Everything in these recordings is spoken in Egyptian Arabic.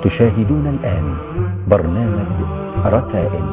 تشاهدون الآن برنامج رسائل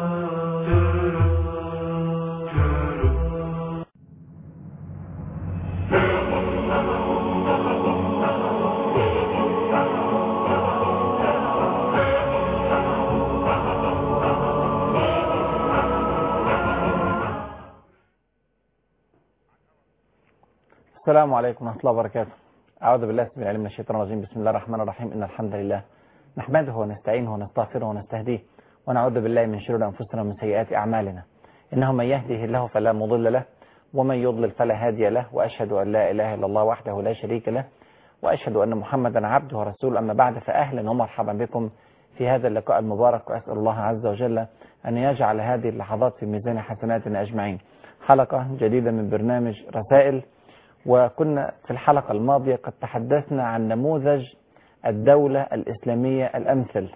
السلام عليكم ورحمة الله وبركاته أعوذ بالله السميع العليم من الشيطان الرجيم بسم الله الرحمن الرحيم إن الحمد لله نحمده ونستعينه ونستغفره ونستهديه ونعوذ بالله من شرور أنفسنا ومن سيئات أعمالنا إنه من يهده الله فلا مضل له ومن يضلل فلا هادي له وأشهد أن لا إله إلا الله وحده لا شريك له وأشهد أن محمدا عبده ورسوله أما بعد فأهلا ومرحبا بكم في هذا اللقاء المبارك وأسأل الله عز وجل أن يجعل هذه اللحظات في ميزان حسناتنا أجمعين حلقة جديدة من برنامج رسائل وكنا في الحلقة الماضية قد تحدثنا عن نموذج الدولة الإسلامية الأمثل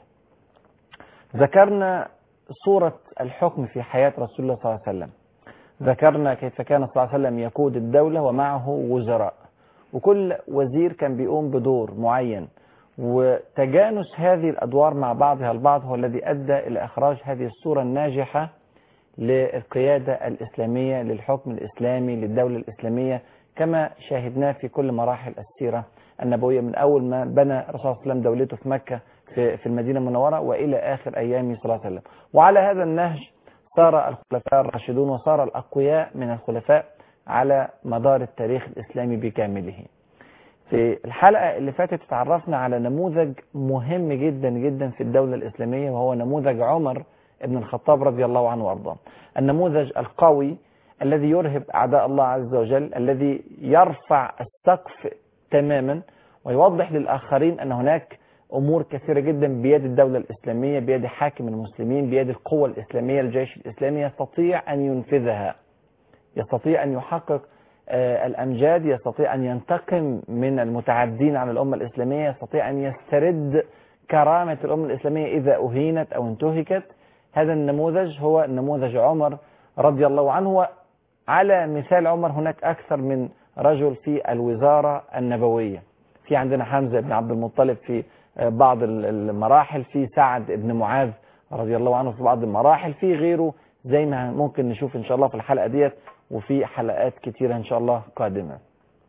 ذكرنا صورة الحكم في حياة رسول الله صلى الله عليه وسلم ذكرنا كيف كان صلى الله عليه وسلم يقود الدولة ومعه وزراء وكل وزير كان بيقوم بدور معين وتجانس هذه الأدوار مع بعضها البعض هو الذي أدى إلى إخراج هذه الصورة الناجحة للقيادة الإسلامية للحكم الإسلامي للدولة الإسلامية كما شاهدناه في كل مراحل السيرة النبوية من أول ما بنى الرسول صلى الله عليه وسلم دولته في مكة في, في المدينة المنورة وإلى آخر أيامه صلى الله عليه وسلم وعلى هذا النهج صار الخلفاء الراشدون وصار الأقوياء من الخلفاء على مدار التاريخ الإسلامي بكامله في الحلقة اللي فاتت تعرفنا على نموذج مهم جدا جدا في الدولة الإسلامية وهو نموذج عمر بن الخطاب رضي الله عنه وارضاه النموذج القوي الذي يرهب أعداء الله عز وجل الذي يرفع السقف تماما ويوضح للآخرين أن هناك أمور كثيرة جدا بيد الدولة الإسلامية بيد حاكم المسلمين بيد القوة الإسلامية الجيش الإسلامي يستطيع أن ينفذها يستطيع أن يحقق الأمجاد يستطيع أن ينتقم من المتعدين على الأمة الإسلامية يستطيع أن يسترد كرامة الأمة الإسلامية إذا أهينت أو انتهكت هذا النموذج هو نموذج عمر رضي الله عنه على مثال عمر هناك أكثر من رجل في الوزارة النبوية في عندنا حمزة بن عبد المطلب في بعض المراحل في سعد بن معاذ رضي الله عنه في بعض المراحل في غيره زي ما ممكن نشوف إن شاء الله في الحلقة ديت وفي حلقات كتيرة إن شاء الله قادمة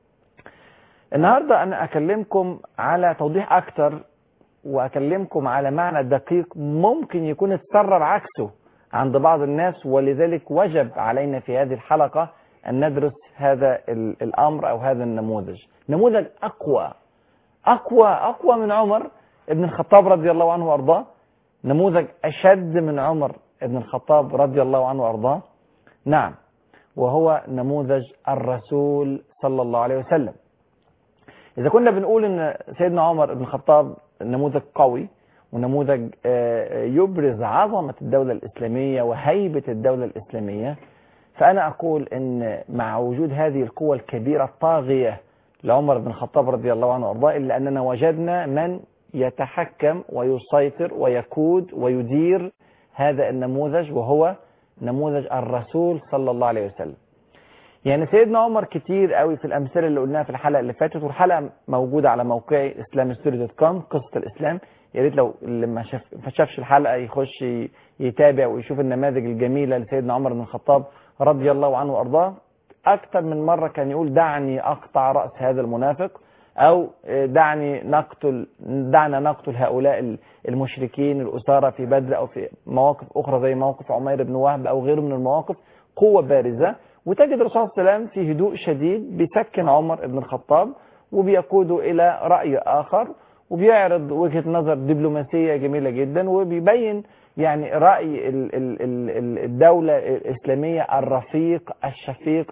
النهاردة أنا أكلمكم على توضيح أكتر وأكلمكم على معنى دقيق ممكن يكون اتسرب عكسه عند بعض الناس ولذلك وجب علينا في هذه الحلقة أن ندرس هذا الأمر أو هذا النموذج نموذج أقوى أقوى أقوى من عمر ابن الخطاب رضي الله عنه وأرضاه نموذج أشد من عمر ابن الخطاب رضي الله عنه وأرضاه نعم وهو نموذج الرسول صلى الله عليه وسلم إذا كنا بنقول أن سيدنا عمر بن الخطاب نموذج قوي ونموذج يبرز عظمة الدولة الإسلامية وهيبة الدولة الإسلامية فأنا أقول أن مع وجود هذه القوة الكبيرة الطاغية لعمر بن الخطاب رضي الله عنه وأرضاه إلا أننا وجدنا من يتحكم ويسيطر ويقود ويدير هذا النموذج وهو نموذج الرسول صلى الله عليه وسلم يعني سيدنا عمر كتير قوي في الأمثلة اللي قلناها في الحلقة اللي فاتت والحلقة موجودة على موقعي اسلام ستوري دوت كوم قصة الإسلام يا ريت لو اللي ما شاف ما شافش الحلقه يخش يتابع ويشوف النماذج الجميله لسيدنا عمر بن الخطاب رضي الله عنه وارضاه اكثر من مره كان يقول دعني اقطع راس هذا المنافق او دعني نقتل دعنا نقتل هؤلاء المشركين الاسارى في بدر او في مواقف اخرى زي موقف عمير بن وهب او غيره من المواقف قوه بارزه وتجد الرسول صلى الله عليه وسلم في هدوء شديد بيسكن عمر بن الخطاب وبيقوده الى راي اخر وبيعرض وجهة نظر دبلوماسية جميلة جدا وبيبين يعني رأي الدولة الإسلامية الرفيق الشفيق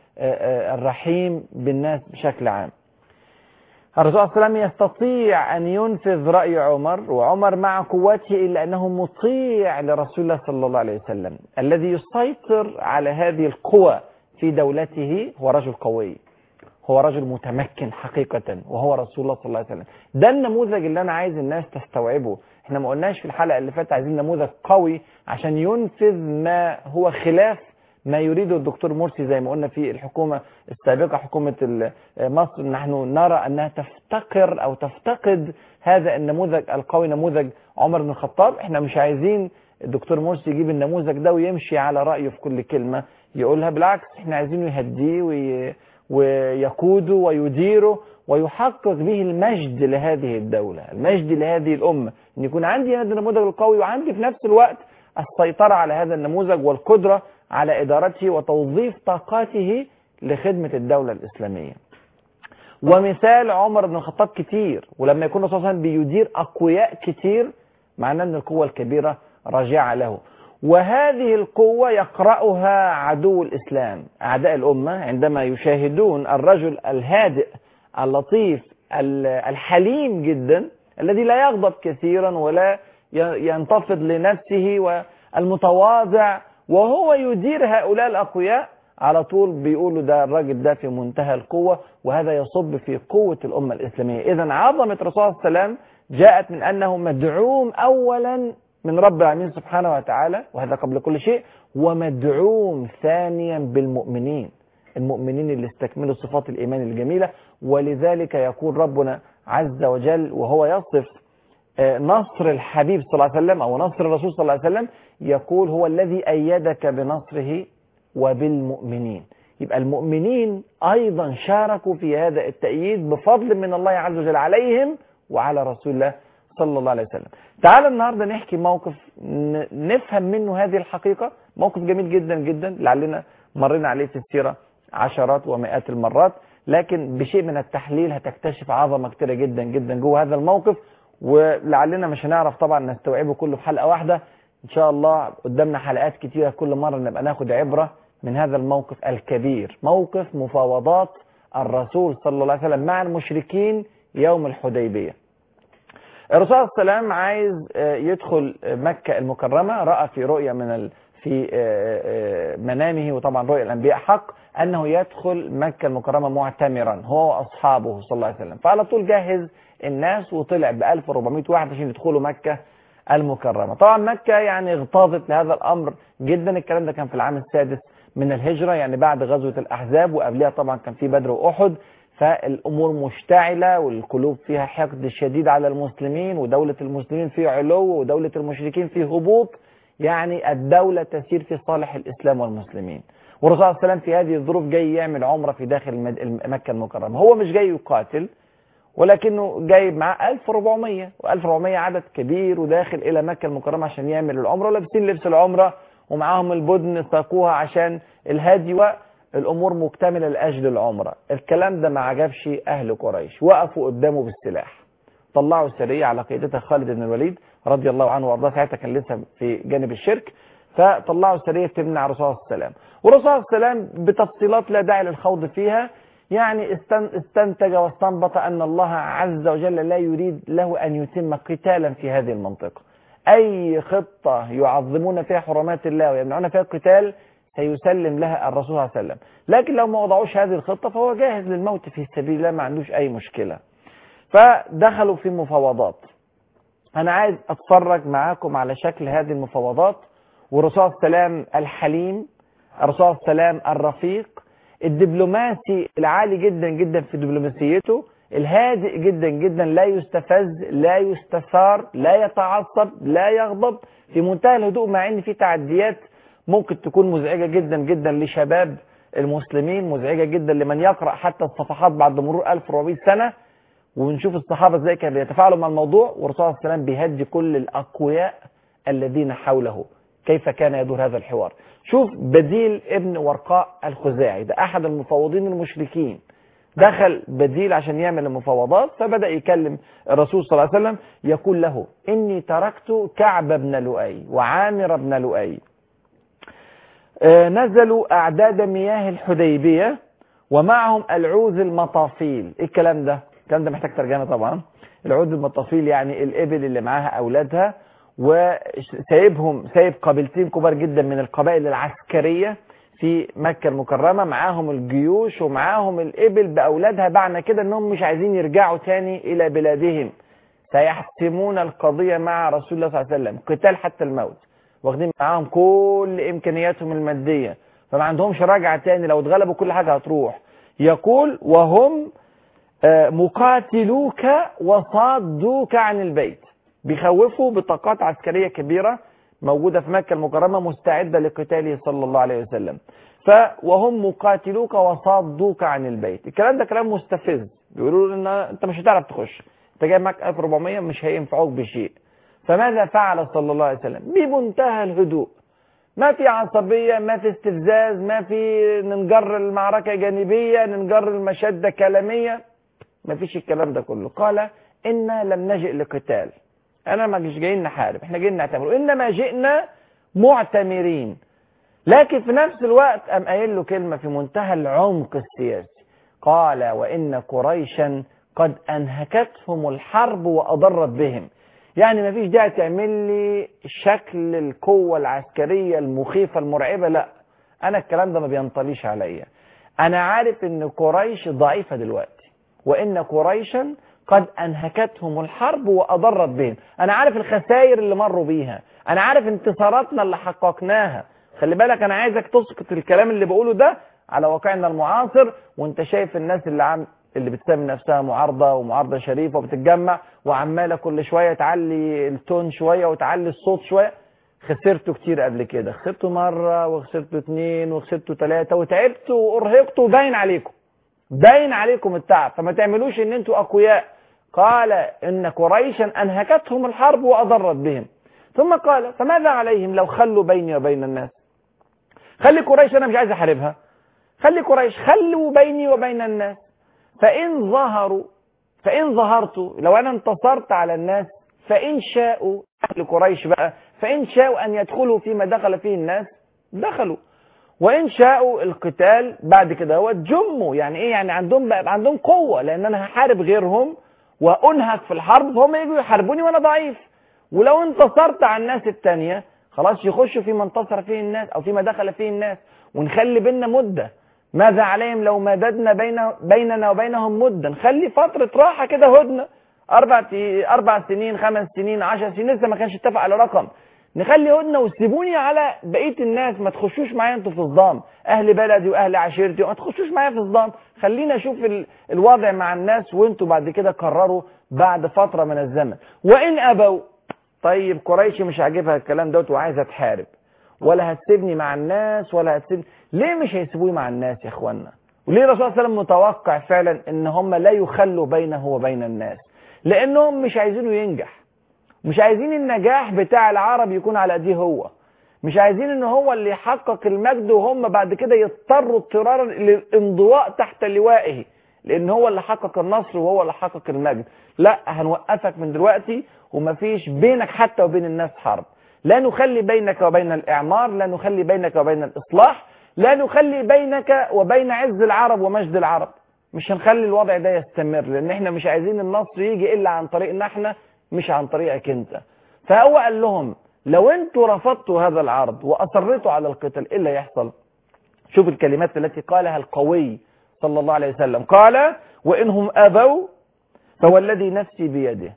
الرحيم بالناس بشكل عام الرسول صلى الله عليه وسلم يستطيع أن ينفذ رأي عمر وعمر مع قوته إلا أنه مطيع لرسول الله صلى الله عليه وسلم الذي يسيطر على هذه القوى في دولته هو رجل قوي هو رجل متمكن حقيقة وهو رسول الله صلى الله عليه وسلم ده النموذج اللي أنا عايز الناس تستوعبه احنا ما قلناش في الحلقة اللي فاتت عايزين نموذج قوي عشان ينفذ ما هو خلاف ما يريده الدكتور مرسي زي ما قلنا في الحكومة السابقة حكومة ال- مصر نحن نرى أنها تفتقر أو تفتقد هذا النموذج القوي نموذج عمر بن الخطاب احنا مش عايزين الدكتور مرسي يجيب النموذج ده ويمشي على رأيه في كل كلمة يقولها بالعكس احنا عايزينه يهديه وي... ويقوده ويديره ويحقق به المجد لهذه الدولة المجد لهذه الأمة أن يكون عندي هذا النموذج القوي وعندي في نفس الوقت السيطرة على هذا النموذج والقدرة على إدارته وتوظيف طاقاته لخدمة الدولة الإسلامية ومثال عمر بن الخطاب كتير ولما يكون الرسول صلى الله عليه وسلم بيدير أقوياء كتير معناه أن القوة الكبيرة راجعة له وهذه القوة يقرأها عدو الإسلام أعداء الأمة عندما يشاهدون الرجل الهادئ اللطيف ال- الحليم جدا الذي لا يغضب كثيرا ولا ي- ينتفض لنفسه والمتواضع وهو يدير هؤلاء الأقوياء على طول بيقولوا ده الراجل ده في منتهى القوة وهذا يصب في قوة الأمة الإسلامية إذا عظمة الرسول صلى الله عليه وسلم جاءت من أنه مدعوم أولا من رب العالمين سبحانه وتعالى وهذا قبل كل شيء ومدعوم ثانيا بالمؤمنين المؤمنين اللي استكملوا صفات الإيمان الجميلة ولذلك يقول ربنا عز وجل وهو يصف آه، نصر الحبيب صلى الله عليه وسلم أو نصر الرسول صلى الله عليه وسلم يقول هو الذي أيدك بنصره وبالمؤمنين يبقى المؤمنين أيضا شاركوا في هذا التأييد بفضل من الله عز وجل عليهم وعلى رسول الله صلى الله عليه وسلم تعال النهاردة نحكي موقف ن- نفهم منه هذه الحقيقة موقف جميل جدا جدا لعلنا مرينا عليه في السيرة عشرات ومئات المرات لكن بشيء من التحليل هتكتشف عظمة كتيرة جدا جدا جوه هذا الموقف ولعلنا مش هنعرف طبعا نستوعبه كله في حلقة واحدة ان شاء الله قدامنا حلقات كتيرة كل مرة نبقى ناخد عبرة من هذا الموقف الكبير موقف مفاوضات الرسول صلى الله عليه وسلم مع المشركين يوم الحديبية الرسول صلى الله عليه وسلم عايز آه، يدخل مكة المكرمة رأى في رؤية من ال... في آه، آه، منامه وطبعا رؤيا الأنبياء حق أنه يدخل مكة المكرمة معتمرا هو وأصحابه صلى الله عليه وسلم فعلى طول جهز الناس وطلع ب 1400 واحد عشان يدخلوا مكة المكرمة طبعا مكة يعني اغتاظت لهذا الأمر جدا الكلام ده كان في العام السادس من الهجرة يعني بعد غزوة الأحزاب وقبلها طبعا كان في بدر وأحد فالأمور مشتعلة والقلوب فيها حقد شديد على المسلمين ودولة المسلمين في علو ودولة المشركين في هبوط يعني الدولة تسير في صالح الإسلام والمسلمين والرسول صلى الله عليه وسلم في هذه الظروف جاي يعمل عمرة في داخل المد- مكة المكرمة هو مش جاي يقاتل ولكنه جايب معاه 1400 و1400 عدد كبير وداخل إلى مكة المكرمة عشان يعمل العمرة ولابسين لبس العمرة ومعاهم البدن ساقوها عشان الهدي والأمور مكتملة لأجل العمرة الكلام ده ما عجبش أهل قريش وقفوا قدامه بالسلاح طلعوا سرية على قيادتها خالد بن الوليد رضي الله عنه وارضاه ساعتها كان لسه في جانب الشرك فطلعوا سرية تمنع الرسول صلى الله عليه وسلم والرسول صلى الله عليه وسلم بتفصيلات لا داعي للخوض فيها يعني استن- استنتج واستنبط أن الله عز وجل لا يريد له أن يتم قتالا في هذه المنطقة أي خطة يعظمون فيها حرمات الله ويمنعون فيها القتال سيسلم لها الرسول صلى الله عليه وسلم لكن لو ما وضعوش هذه الخطة فهو جاهز للموت في سبيل الله ما عندوش أي مشكلة فدخلوا في مفاوضات أنا عايز أتفرج معاكم على شكل هذه المفاوضات والرسول صلى الله عليه وسلم الحليم الرسول صلى الله عليه وسلم الرفيق الدبلوماسي العالي جدا جدا في دبلوماسيته الهادئ جدا جدا لا يستفز لا يستثار لا يتعصب لا يغضب في منتهى الهدوء مع ان في تعديات ممكن تكون مزعجة جدا جدا لشباب المسلمين مزعجة جدا لمن يقرأ حتى الصفحات بعد مرور 1400 سنة ونشوف الصحابة ازاي كانوا بيتفاعلوا مع الموضوع والرسول صلى الله عليه وسلم بيهدي كل الأقوياء الذين حوله كيف كان يدور هذا الحوار شوف بديل ابن ورقاء الخزاعي ده أحد المفوضين المشركين دخل بديل عشان يعمل المفاوضات فبدأ يكلم الرسول صلى الله عليه وسلم يقول له إني تركت كعب بن لؤي وعامر بن لؤي آه، نزلوا أعداد مياه الحديبية ومعهم العوز المطافيل إيه الكلام ده الكلام ده محتاج ترجمة طبعا العوز المطافيل يعني الإبل اللي معاها أولادها وسايبهم سايب قبيلتين كبار جدا من القبائل العسكرية في مكة المكرمة معاهم الجيوش ومعاهم الإبل بأولادها معنى كده أنهم مش عايزين يرجعوا تاني إلى بلادهم سيحسمون القضية مع رسول الله صلى الله عليه وسلم قتال حتى الموت واخدين معاهم كل إمكانياتهم المادية فما عندهمش رجعة تاني لو اتغلبوا كل حاجة هتروح يقول وهم آه، مقاتلوك وصادوك عن البيت بيخوفوا بطاقات عسكرية كبيرة موجودة في مكة المكرمة مستعدة لقتاله صلى الله عليه وسلم ف وهم مقاتلوك وصادوك عن البيت الكلام ده كلام مستفز بيقولوا له ان انت مش هتعرف تخش انت جايب معاك 1400 مش هينفعوك بشيء فماذا فعل صلى الله عليه وسلم بمنتهى الهدوء ما في عصبية ما في استفزاز ما في ننجر المعركة جانبية ننجر المشدة كلامية ما فيش الكلام ده كله قال إنا لم نجئ لقتال أنا ما مش جايين نحارب احنا جايين نعتمر إنما جئنا معتمرين لكن في نفس الوقت أم قايل له كلمة في منتهى العمق السياسي قال وإن قريشا قد أنهكتهم الحرب وأضرت بهم يعني ما فيش داعي تعمل لي شكل القوة العسكرية المخيفة المرعبة لا أنا الكلام ده ما بينطليش عليا أنا عارف إن قريش ضعيفة دلوقتي وإن قريشا قد أنهكتهم الحرب وأضرت بهم أنا عارف الخسائر اللي مروا بيها أنا عارف انتصاراتنا اللي حققناها خلي بالك أنا عايزك تسقط الكلام اللي بقوله ده على واقعنا المعاصر وانت شايف الناس اللي عم اللي بتسمي نفسها معارضة ومعارضة شريفة وبتتجمع وعمالة كل شوية تعلي التون شوية وتعلي الصوت شوية خسرتوا كتير قبل كده خسرتوا مرة وخسرتوا اتنين وخسرتوا تلاتة وتعبتوا وارهقتوا وباين عليكم باين عليكم التعب فما تعملوش ان انتوا اقوياء قال ان قريشا انهكتهم الحرب واضرت بهم ثم قال فماذا عليهم لو خلوا بيني وبين الناس خلي قريش انا مش عايز احاربها خلي قريش خلوا بيني وبين الناس فإن ظهروا فإن ظهرت لو أنا انتصرت على الناس فإن شاءوا أهل قريش بقى فإن شاءوا أن يدخلوا فيما دخل فيه الناس دخلوا وإن شاءوا القتال بعد كده هو جموا يعني إيه يعني عندهم بقى عندهم قوة لأن أنا هحارب غيرهم وأنهك في الحرب فهم يجوا يحاربوني وأنا ضعيف ولو انتصرت على الناس التانية خلاص يخشوا فيما انتصر فيه الناس أو فيما دخل فيه الناس ونخلي بينا مدة ماذا عليهم لو مددنا بين بيننا وبينهم مدا نخلي فترة راحة كده هدنة أربع أربع سنين خمس سنين عشر سنين لسه ما كانش اتفق على رقم نخلي هدنة وسيبوني على بقية الناس ما تخشوش معايا انتوا في صدام أهل بلدي وأهل عشيرتي ما تخشوش معايا في صدام خلينا أشوف ال... الوضع مع الناس وانتوا بعد كده قرروا بعد فترة من الزمن وإن أبوا طيب قريش مش عاجبها الكلام دوت وعايزة تحارب ولا هتسيبني مع الناس ولا هتسيبني ليه مش هيسيبوني مع الناس يا اخوانا وليه الرسول صلى الله عليه وسلم متوقع فعلا ان هم لا يخلوا بينه وبين الناس لانهم مش عايزينه ينجح مش عايزين النجاح بتاع العرب يكون على ايديه هو مش عايزين ان هو اللي يحقق المجد وهم بعد كده يضطروا اضطرارا للانضواء تحت لوائه لان هو اللي حقق النصر وهو اللي حقق المجد لا هنوقفك من دلوقتي ومفيش بينك حتى وبين الناس حرب لا نخلي بينك وبين الإعمار لا نخلي بينك وبين الإصلاح لا نخلي بينك وبين عز العرب ومجد العرب مش هنخلي الوضع ده يستمر لأن احنا مش عايزين النصر يجي إلا عن طريقنا احنا مش عن طريقك انت فهو قال لهم لو انتوا رفضتوا هذا العرض وأصرتوا على القتال إيه اللي يحصل شوف الكلمات التي قالها القوي صلى الله عليه وسلم قال وإنهم أبوا فوالذي نفسي بيده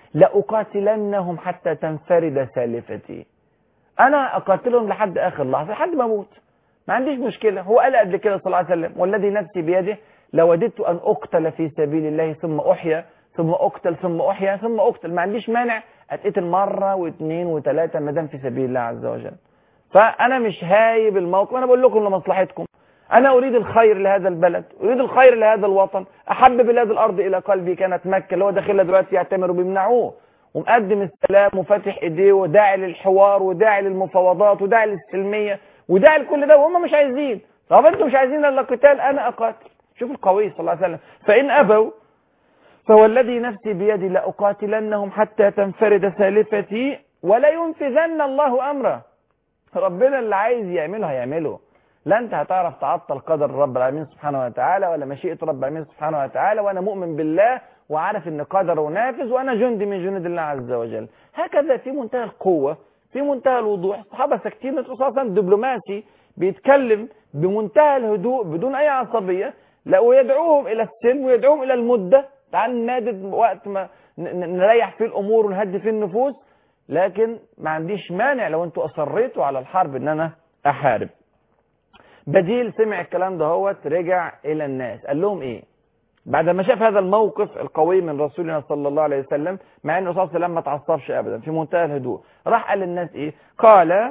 لأقاتلنهم حتى تنفرد سالفتي أنا أقاتلهم لحد آخر لحظة لحد ما أموت ما عنديش مشكلة هو قال قبل كده صلى الله عليه وسلم والذي نفسي بيده لوددت أن أقتل في سبيل الله ثم أحيا ثم أقتل ثم أحيا ثم أقتل ما عنديش مانع أتقتل مرة واثنين وثلاثة ما دام في سبيل الله عز وجل فأنا مش هايب الموقف أنا بقول لكم لمصلحتكم أنا أريد الخير لهذا البلد أريد الخير لهذا الوطن أحب بلاد الأرض إلى قلبي كانت مكة اللي هو داخلها دلوقتي يعتمروا بيمنعوه ومقدم السلام وفاتح إيديه وداعي للحوار وداعي للمفاوضات وداعي للسلمية وداعي لكل ده وهم مش عايزين طب أنتم مش عايزين إلا قتال أنا أقاتل شوف القوي صلى الله عليه وسلم فإن أبوا فوالذي نفسي بيدي لأقاتلنهم حتى تنفرد سالفتي ولا ينفذن الله أمره ربنا اللي عايز يعمله هيعمله لا انت هتعرف تعطل قدر رب العالمين سبحانه وتعالى ولا مشيئة رب العالمين سبحانه وتعالى وانا مؤمن بالله وعارف ان قدره نافذ وانا جندي من جنود الله عز وجل هكذا في منتهى القوة في منتهى الوضوح الصحابة ساكتين الرسول صلى الله عليه وسلم دبلوماسي بيتكلم بمنتهى الهدوء بدون اي عصبية لا ويدعوهم الى السلم ويدعوهم الى المدة تعال نادد وقت ما نريح فيه الامور ونهدي فيه النفوس لكن ما عنديش مانع لو انتوا اصريتوا على الحرب ان انا احارب بديل سمع الكلام ده هوت رجع الى الناس قال لهم ايه بعد ما شاف هذا الموقف القوي من رسولنا صلى الله عليه وسلم مع ان الرسول صلى الله عليه وسلم ما تعصبش ابدا في منتهى الهدوء راح قال للناس ايه قال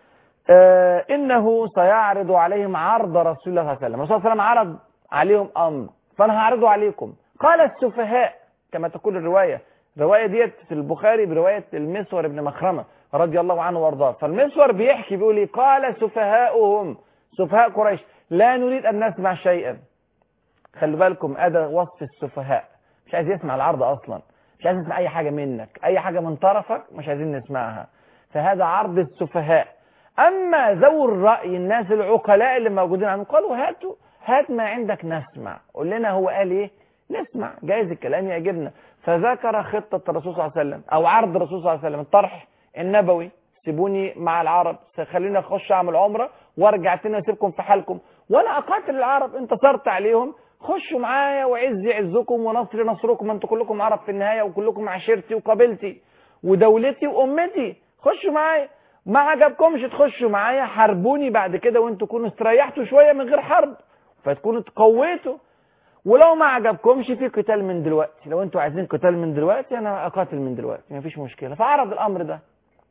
آه انه سيعرض عليهم عرض رسول الله صلى الله عليه وسلم الرسول صلى الله عليه وسلم عرض عليهم امر فانا هعرضه عليكم قال السفهاء كما تقول الروايه الروايه ديت في البخاري بروايه المسور بن مخرمه رضي الله عنه وارضاه فالمسور بيحكي بيقول إيه؟ قال سفهاؤهم سفهاء قريش لا نريد ان نسمع شيئا خلي بالكم ادى وصف السفهاء مش عايز يسمع العرض اصلا مش عايز يسمع اي حاجه منك اي حاجه من طرفك مش عايزين نسمعها فهذا عرض السفهاء اما ذو الراي الناس العقلاء اللي موجودين عندهم قالوا هاتوا هات ما عندك نسمع قول لنا هو قال ايه نسمع جايز الكلام يعجبنا فذكر خطه الرسول صلى الله عليه وسلم او عرض الرسول صلى الله عليه وسلم الطرح النبوي سيبوني مع العرب خليني اخش اعمل عمره وارجع تاني واسيبكم في حالكم وانا اقاتل العرب انتصرت عليهم خشوا معايا وعزي عزكم ونصري نصركم انتوا كلكم عرب في النهايه وكلكم عشيرتي وقبيلتي ودولتي وامتي خشوا معايا ما عجبكمش تخشوا معايا حاربوني بعد كده وانتوا تكونوا استريحتوا شويه من غير حرب فتكونوا تقويتوا ولو ما عجبكمش في قتال من دلوقتي لو انتوا عايزين قتال من دلوقتي انا اقاتل من دلوقتي مفيش مشكله فعرض الامر ده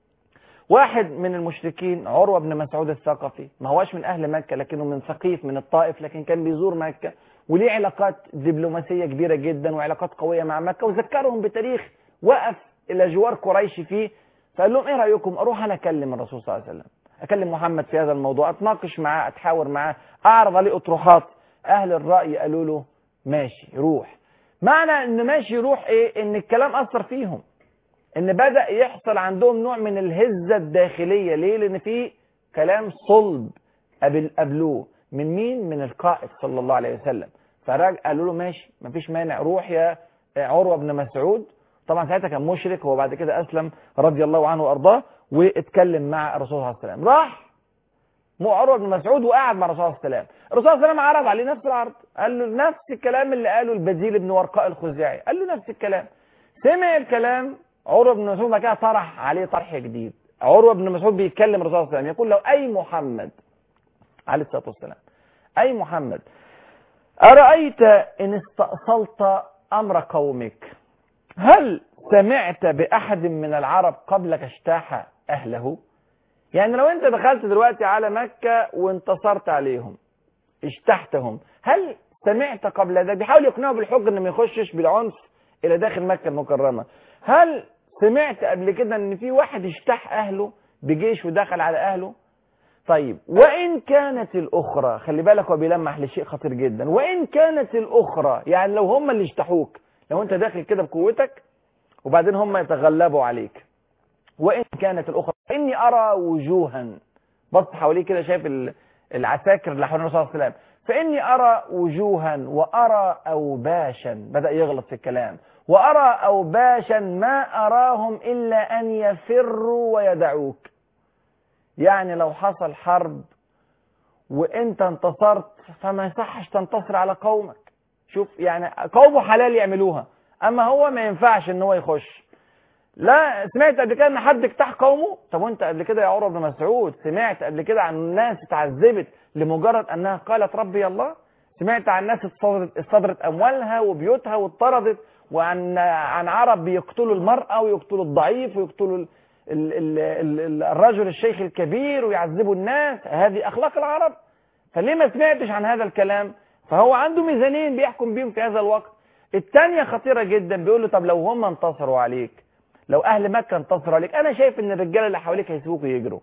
واحد من المشركين عروة بن مسعود الثقفي ما هواش من أهل مكة لكنه من ثقيف من الطائف لكن كان بيزور مكة وليه علاقات دبلوماسية كبيرة جدا وعلاقات قوية مع مكة وذكرهم بتاريخ وقف إلى جوار قريش فيه فقال لهم إيه رأيكم أروح أنا أكلم الرسول صلى الله عليه وسلم أكلم محمد في هذا الموضوع أتناقش معاه أتحاور معاه أعرض عليه أطروحات أهل الرأي قالوا له ماشي روح معنى إن ماشي روح إيه إن الكلام أثر فيهم ان بدا يحصل عندهم نوع من الهزه الداخليه ليه لان في كلام صلب قبل قبلوه من مين من القائد صلى الله عليه وسلم فرج قالوا له ماشي مفيش مانع روح يا عروه بن مسعود طبعا ساعتها كان مشرك هو بعد كده اسلم رضي الله عنه وارضاه واتكلم مع الرسول صلى الله عليه وسلم راح مو عروه بن مسعود وقعد مع الرسول صلى الله عليه وسلم الرسول صلى الله عليه وسلم عرض عليه نفس العرض قال له نفس الكلام اللي قاله البديل بن ورقاء الخزاعي قال له نفس الكلام سمع الكلام عروه بن مسعود بعد كده طرح عليه طرح جديد عروه بن مسعود بيتكلم الرسول صلى الله عليه وسلم يقول له اي محمد عليه الصلاه والسلام اي محمد ارايت ان استاصلت امر قومك هل سمعت باحد من العرب قبلك اجتاح اهله يعني لو انت دخلت دلوقتي على مكه وانتصرت عليهم اجتحتهم هل سمعت قبل ذلك بيحاول يقنعه بالحج ان ما يخشش بالعنف الى داخل مكه المكرمه هل سمعت قبل كده ان في واحد اجتاح اهله بجيش ودخل على اهله طيب وان كانت الاخرى خلي بالك هو بيلمح لشيء خطير جدا وان كانت الاخرى يعني لو هم اللي اجتاحوك لو انت داخل كده بقوتك وبعدين هم يتغلبوا عليك وان كانت الاخرى اني ارى وجوها بص حواليه كده شايف العساكر اللي حوالين الرسول صلى الله عليه وسلم فاني ارى وجوها وارى اوباشا بدا يغلط في الكلام وأرى أوباشا ما أراهم إلا أن يفروا ويدعوك يعني لو حصل حرب وانت انتصرت فما يصحش تنتصر على قومك شوف يعني قومه حلال يعملوها اما هو ما ينفعش ان هو يخش لا سمعت قبل كده ان حد اجتاح قومه طب وانت قبل كده يا عروه بن مسعود سمعت قبل كده عن ناس اتعذبت لمجرد انها قالت ربي الله سمعت عن ناس استضرت, استضرت اموالها وبيوتها واضطردت وعن عن عرب بيقتلوا المرأة ويقتلوا الضعيف ويقتلوا ال ال ال ال الرجل الشيخ الكبير ويعذبوا الناس هذه أخلاق العرب فليه ما سمعتش عن هذا الكلام فهو عنده ميزانين بيحكم بيهم في هذا الوقت الثانية خطيرة جدا بيقول له طب لو هم انتصروا عليك لو أهل مكة انتصروا عليك أنا شايف إن الرجالة اللي حواليك هيسيبوك ويجروا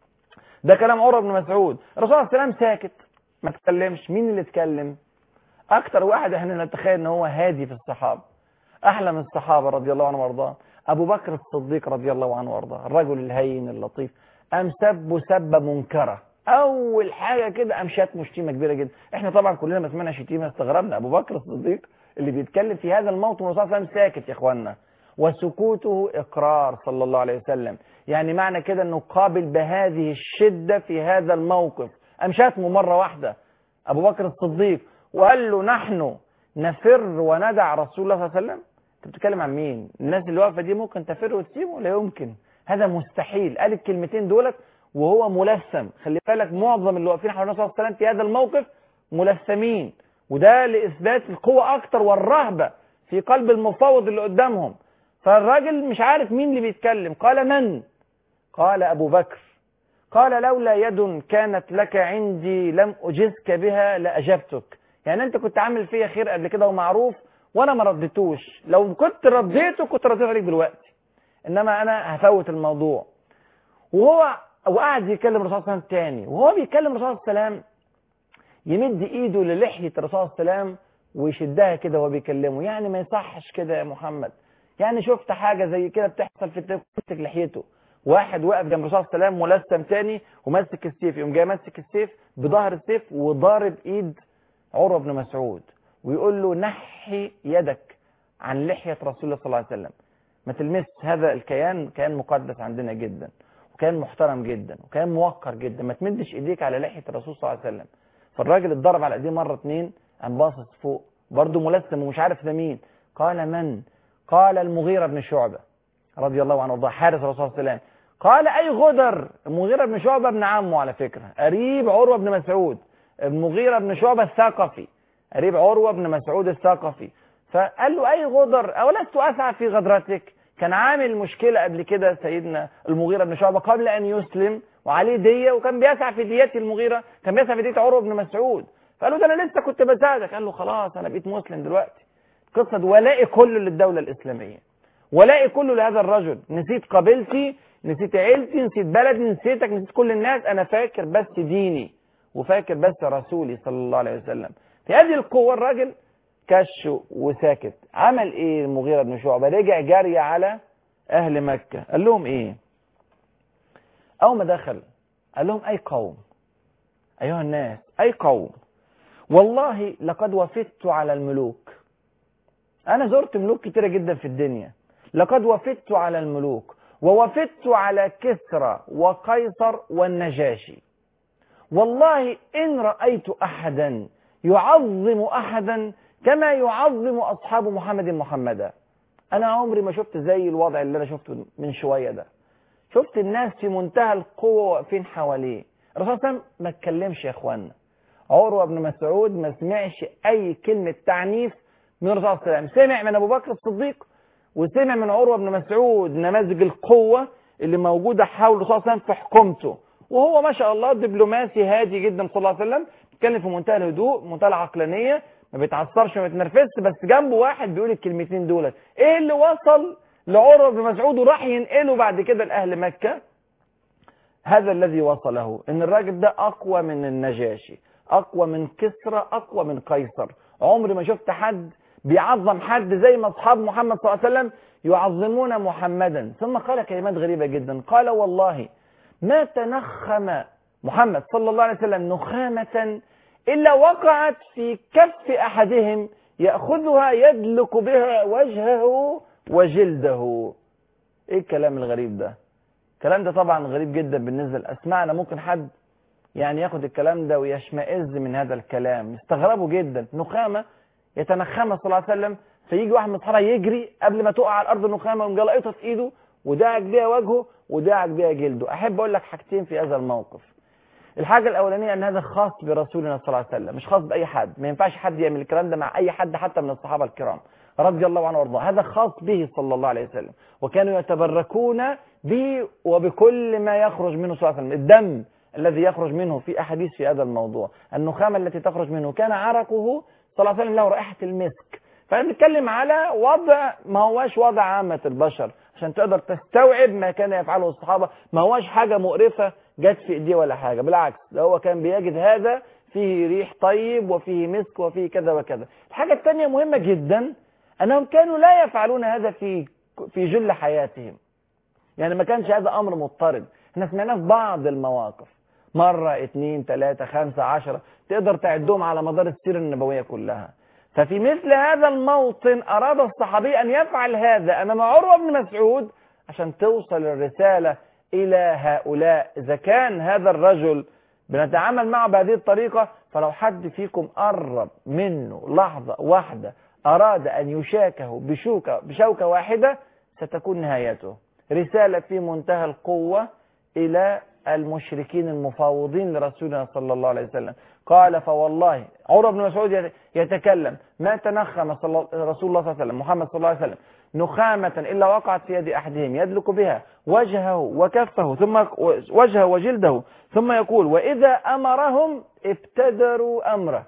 ده كلام عمر بن مسعود الرسول عليه السلام ساكت ما تكلمش مين اللي اتكلم أكتر واحد احنا نتخيل إن هو هادي في الصحابة أحلى من الصحابة رضي الله عنهم وارضاهم أبو بكر الصديق رضي الله عنه وارضاه الرجل الهين اللطيف أم سب سبة منكرة أول حاجة كده قام شتم شتيمة كبيرة جدا إحنا طبعا كلنا ما سمعنا شتيمة استغربنا أبو بكر الصديق اللي بيتكلم في هذا الموطن والرسول صلى الله عليه وسلم ساكت يا إخواننا وسكوته إقرار صلى الله عليه وسلم يعني معنى كده أنه قابل بهذه الشدة في هذا الموقف قام شتمه مرة واحدة أبو بكر الصديق وقال له نحن نفر وندع رسول الله صلى الله عليه وسلم انت بتتكلم عن مين الناس اللي واقفه دي ممكن تفر وتسيبه لا يمكن هذا مستحيل قال الكلمتين دولت وهو ملثم خلي بالك معظم اللي واقفين حول النبي صلى الله عليه وسلم في هذا الموقف ملثمين وده لإثبات القوة أكتر والرهبة في قلب المفاوض اللي قدامهم فالراجل مش عارف مين اللي بيتكلم قال من قال أبو بكر قال لولا يد كانت لك عندي لم أجزك بها لأجبتك يعني أنت كنت عامل فيا خير قبل كده ومعروف وأنا ما رديتوش لو كنت رديته كنت رديت عليك دلوقتي إنما أنا هفوت الموضوع وهو وقعد يكلم الرسول صلى الله عليه وسلم تاني وهو بيكلم الرسول صلى الله عليه وسلم يمد ايده للحية الرسول صلى الله عليه وسلم ويشدها كده وهو بيكلمه يعني ما يصحش كده يا محمد يعني شفت حاجة زي كده بتحصل في تمسك لحيته واحد واقف جنب الرسول صلى الله عليه وسلم ملثم تاني وماسك السيف يقوم جاي ماسك السيف بظهر السيف وضارب ايد عروة بن مسعود ويقول له نحي يدك عن لحية رسول الله صلى الله عليه وسلم ما تلمس هذا الكيان كيان مقدس عندنا جدا وكان محترم جدا وكان موقر جدا ما تمدش ايديك على لحية الرسول صلى الله عليه وسلم فالراجل اتضرب على ايديه مرة اتنين قام باصص فوق برضه ملثم ومش عارف ده مين قال من قال المغيرة بن شعبة رضي الله عنه وارضاه حارس الرسول صلى الله عليه وسلم قال اي غدر المغيرة بن شعبة ابن عمه على فكرة قريب عروة بن مسعود المغيرة بن شعبة الثقفي قريب عروة بن مسعود الثقفي فقال له اي غدر اولست اسعى في غدرتك كان عامل مشكلة قبل كده سيدنا المغيرة بن شعبة قبل أن يسلم وعليه دية وكان بيسعى في ديات المغيرة كان بيسعى في دية عروة بن مسعود فقال له ده أنا لسه كنت بساعدك قال له خلاص أنا بقيت مسلم دلوقتي قصة ولائي كله للدولة الإسلامية ولائي كله لهذا الرجل نسيت قبيلتي نسيت عيلتي نسيت بلدي نسيتك نسيت كل الناس أنا فاكر بس ديني وفاكر بس رسولي صلى الله عليه وسلم في هذه القوة الراجل كش وساكت عمل ايه المغيرة بن شعبة رجع جري على اهل مكة قال لهم ايه اول ما دخل قال لهم اي قوم ايها الناس اي قوم والله لقد وفدت على الملوك انا زرت ملوك كتيرة جدا في الدنيا لقد وفدت على الملوك ووفدت على كسرى وقيصر والنجاشي والله ان رأيت احدا يعظم احدا كما يعظم أصحاب محمد محمدا أنا عمري ما شفت زي الوضع اللي أنا شفته من شوية ده شفت الناس في منتهى القوة واقفين حواليه الرسول صلى الله عليه وسلم ما اتكلمش يا اخوانا عروة بن مسعود ما سمعش أي كلمة تعنيف من الرسول صلى الله عليه وسلم سمع من أبو بكر الصديق وسمع من عروة بن مسعود نماذج القوة اللي موجودة حول الرسول صلى الله عليه وسلم في حكومته وهو ما شاء الله دبلوماسي هادي جدا صلى الله عليه وسلم بيتكلم في منتهى الهدوء منتهى العقلانية ما بيتعصرش وما بيتنرفزش بس جنبه واحد بيقول الكلمتين دولت ايه اللي وصل لعروة بن مسعود وراح ينقله بعد كده لاهل مكة هذا الذي وصله ان الراجل ده اقوى من النجاشي اقوى من كسرى اقوى من قيصر عمري ما شفت حد بيعظم حد زي ما اصحاب محمد صلى الله عليه وسلم يعظمون محمدا ثم قال كلمات غريبة جدا قال والله ما تنخم محمد صلى الله عليه وسلم نخامة إلا وقعت في كف أحدهم يأخذها يدلك بها وجهه وجلده إيه الكلام الغريب ده الكلام ده طبعا غريب جدا بالنسبة لأسمعنا ممكن حد يعني ياخد الكلام ده ويشمئز من هذا الكلام يستغربوا جدا نخامة يتنخمها صلى الله عليه وسلم فيجي واحد من الصحابة يجري قبل ما تقع على الأرض النخامة ويقوم لقيتها في إيده وداعك بيها وجهه وداعك بيها جلده أحب أقول لك حاجتين في هذا الموقف الحاجة الأولانية أن هذا خاص برسولنا صلى الله عليه وسلم مش خاص بأي حد ما ينفعش حد يعمل الكلام ده مع أي حد حتى من الصحابة الكرام رضي الله عنه وارضاه هذا خاص به صلى الله عليه وسلم وكانوا يتبركون به وبكل ما يخرج منه صلى الله عليه وسلم الدم الذي يخرج منه في أحاديث في هذا الموضوع النخامة التي تخرج منه كان عرقه صلى الله عليه وسلم له رائحة المسك فنتكلم على وضع ما هواش وضع عامة البشر عشان تقدر تستوعب ما كان يفعله الصحابة ما هواش حاجة مقرفة جت في ايديه ولا حاجة بالعكس ده هو كان بيجد هذا فيه ريح طيب وفيه مسك وفيه كذا وكذا الحاجة الثانية مهمة جدا أنهم كانوا لا يفعلون هذا في في جل حياتهم يعني ما كانش هذا أمر مضطرد احنا سمعناه في بعض المواقف مرة اثنين ثلاثة خمسة عشرة تقدر تعدهم على مدار السيرة النبوية كلها ففي مثل هذا الموطن أراد الصحابي أن يفعل هذا أمام عروة بن مسعود عشان توصل الرسالة إلى هؤلاء إذا كان هذا الرجل بنتعامل معه بهذه الطريقة فلو حد فيكم قرب منه لحظة واحدة أراد أن يشاكه بشوكة, بشوكة واحدة ستكون نهايته رسالة في منتهى القوة إلى المشركين المفاوضين لرسولنا صلى الله عليه وسلم قال فوالله عمر بن مسعود يتكلم ما تنخم صلى رسول الله صلى الله عليه وسلم محمد صلى الله عليه وسلم نخامة إلا وقعت في يد أحدهم يدلك بها وجهه وكفه ثم وجهه وجلده ثم يقول وإذا أمرهم ابتدروا أمره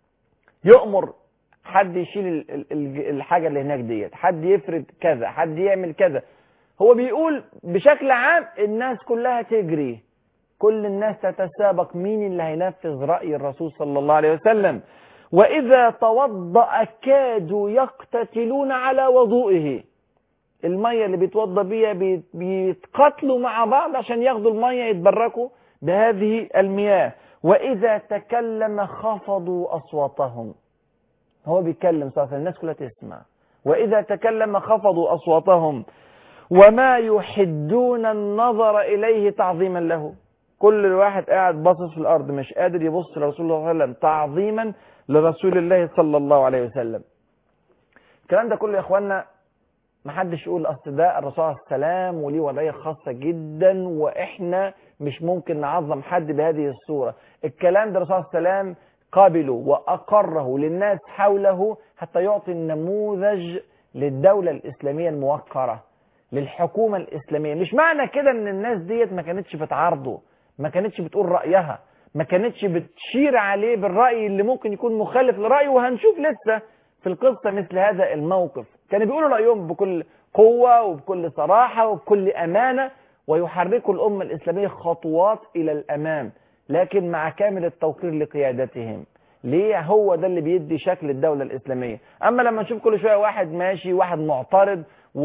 يؤمر حد يشيل ال- ال- ال- الحاجة اللي هناك ديت حد يفرد كذا حد يعمل كذا هو بيقول بشكل عام الناس كلها تجري كل الناس تتسابق مين اللي هينفذ رأي الرسول صلى الله عليه وسلم وإذا توضأ كادوا يقتتلون على وضوئه المية اللي بيتوضى بيها بي- بيتقاتلوا مع بعض عشان ياخدوا المية يتبركوا بهذه المياه وإذا تكلم خفضوا أصواتهم هو بيتكلم صلى الله عليه وسلم الناس كلها تسمع وإذا تكلم خفضوا أصواتهم وما يحدون النظر إليه تعظيما له كل الواحد قاعد باصص في الأرض مش قادر يبص لرسول الله صلى الله عليه وسلم تعظيما لرسول الله صلى الله عليه وسلم الكلام ده كله يا إخوانا ما حدش يقول أصل ده الرسول عليه السلام وليه وضعية خاصة جدا وإحنا مش ممكن نعظم حد بهذه الصورة الكلام ده الرسول عليه السلام قابله وأقره للناس حوله حتى يعطي النموذج للدولة الإسلامية الموقرة للحكومة الإسلامية مش معنى كده ان الناس ديت ما كانتش بتعارضه ما كانتش بتقول رأيها ما كانتش بتشير عليه بالرأي اللي ممكن يكون مخالف لرأيه وهنشوف لسه في القصة مثل هذا الموقف كانوا بيقولوا رأيهم بكل قوة وبكل صراحة وبكل أمانة ويحركوا الأمة الإسلامية خطوات إلى الأمام لكن مع كامل التوقير لقيادتهم ليه هو ده اللي بيدي شكل الدولة الإسلامية أما لما نشوف كل شوية واحد ماشي واحد معترض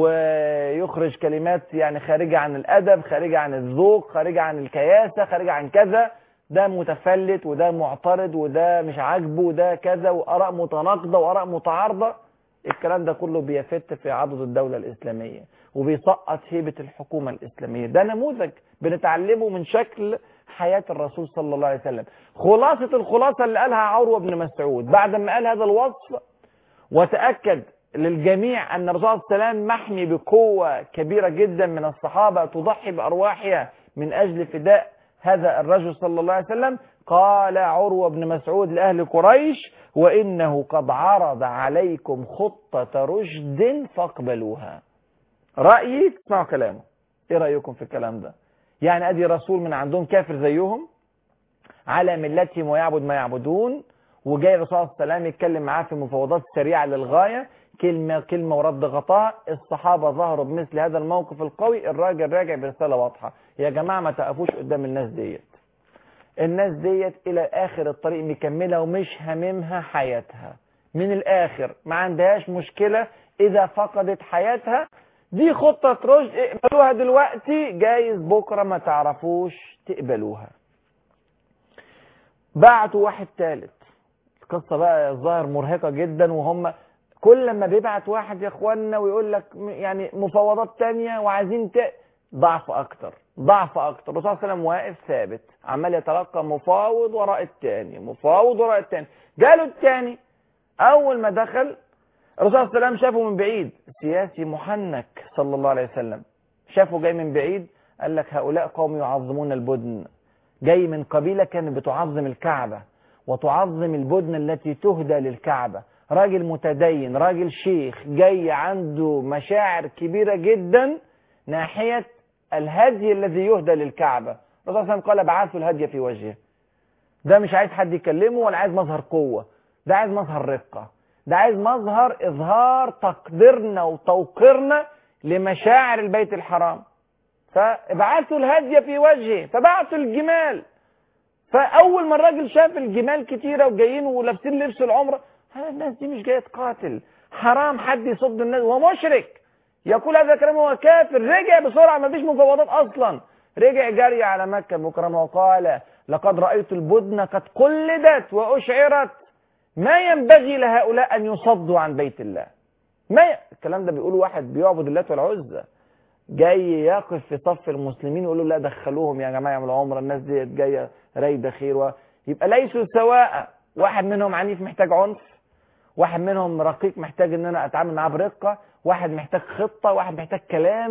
ويخرج كلمات يعني خارجة عن الأدب خارجة عن الذوق خارجة عن الكياسة خارجة عن كذا ده متفلت وده معترض وده مش عاجبه وده كذا وآراء متناقضة وآراء متعارضة الكلام ده كله بيفت في عضد الدولة الإسلامية وبيسقط هيبة الحكومة الإسلامية ده نموذج بنتعلمه من شكل حياة الرسول صلى الله عليه وسلم خلاصة الخلاصة اللي قالها عروة بن مسعود بعد ما قال هذا الوصف وتأكد للجميع أن الرسول صلى الله عليه وسلم محمي بقوة كبيرة جدا من الصحابة تضحي بأرواحها من أجل فداء هذا الرجل صلى الله عليه وسلم قال عروة بن مسعود لأهل قريش وإنه قد عرض عليكم خطة رشد فاقبلوها رأيي تسمعوا كلامه ايه رأيكم في الكلام ده يعني ادي رسول من عندهم كافر زيهم على ملتهم ويعبد ما يعبدون وجاي الرسول صلى الله عليه وسلم يتكلم معاه في مفاوضات سريعة للغاية كلمة كلمة ورد غطاء الصحابة ظهروا بمثل هذا الموقف القوي الراجل راجع برسالة واضحة يا جماعة ما تقفوش قدام الناس ديت الناس ديت الى اخر الطريق مكملة ومش هممها حياتها من الاخر ما عندهاش مشكلة اذا فقدت حياتها دي خطة رشد اقبلوها دلوقتي جايز بكرة ما تعرفوش تقبلوها بعتوا واحد ثالث القصة بقى الظاهر مرهقة جدا وهم كل ما بيبعت واحد يا اخوانا ويقول لك م- يعني مفاوضات تانية وعايزين ت... ضعف اكتر ضعف اكتر الرسول صلى الله عليه وسلم واقف ثابت عمال يتلقى مفاوض وراء الثاني مفاوض وراء الثاني جاله الثاني اول ما دخل الرسول صلى الله عليه وسلم شافه من بعيد سياسي محنك صلى الله عليه وسلم شافه جاي من بعيد قال لك هؤلاء قوم يعظمون البدن جاي من قبيلة كانت بتعظم الكعبة وتعظم البدن التي تهدى للكعبة راجل متدين راجل شيخ جاي عنده مشاعر كبيرة جدا ناحية الهدي الذي يهدى للكعبة الرسول صلى الله عليه وسلم قال ابعثوا الهدي في وجهه ده مش عايز حد يكلمه ولا عايز مظهر قوة ده عايز مظهر رقة ده عايز مظهر إظهار تقديرنا وتوقيرنا لمشاعر البيت الحرام فابعثوا الهدي في وجهه فبعثوا الجمال فأول ما الراجل شاف الجمال كتيرة وجايين ولابسين لبس العمرة ها الناس دي مش جاية تقاتل حرام حد يصد الناس هو مشرك يقول هذا الكلام هو كافر رجع بسرعة ما فيش مفاوضات أصلا رجع جري على مكة المكرمة وقال لقد رأيت البدن قد قلدت وأشعرت ما ينبغي لهؤلاء أن يصدوا عن بيت الله ما ي... الكلام ده بيقول واحد بيعبد اللات والعزى جاي يقف في صف المسلمين يقول له لا دخلوهم يا جماعه يعملوا عمره الناس ديت جايه رايده خير و... يبقى ليسوا سواء واحد منهم عنيف محتاج عنف واحد منهم رقيق محتاج ان انا اتعامل معاه برقه واحد محتاج خطه واحد محتاج كلام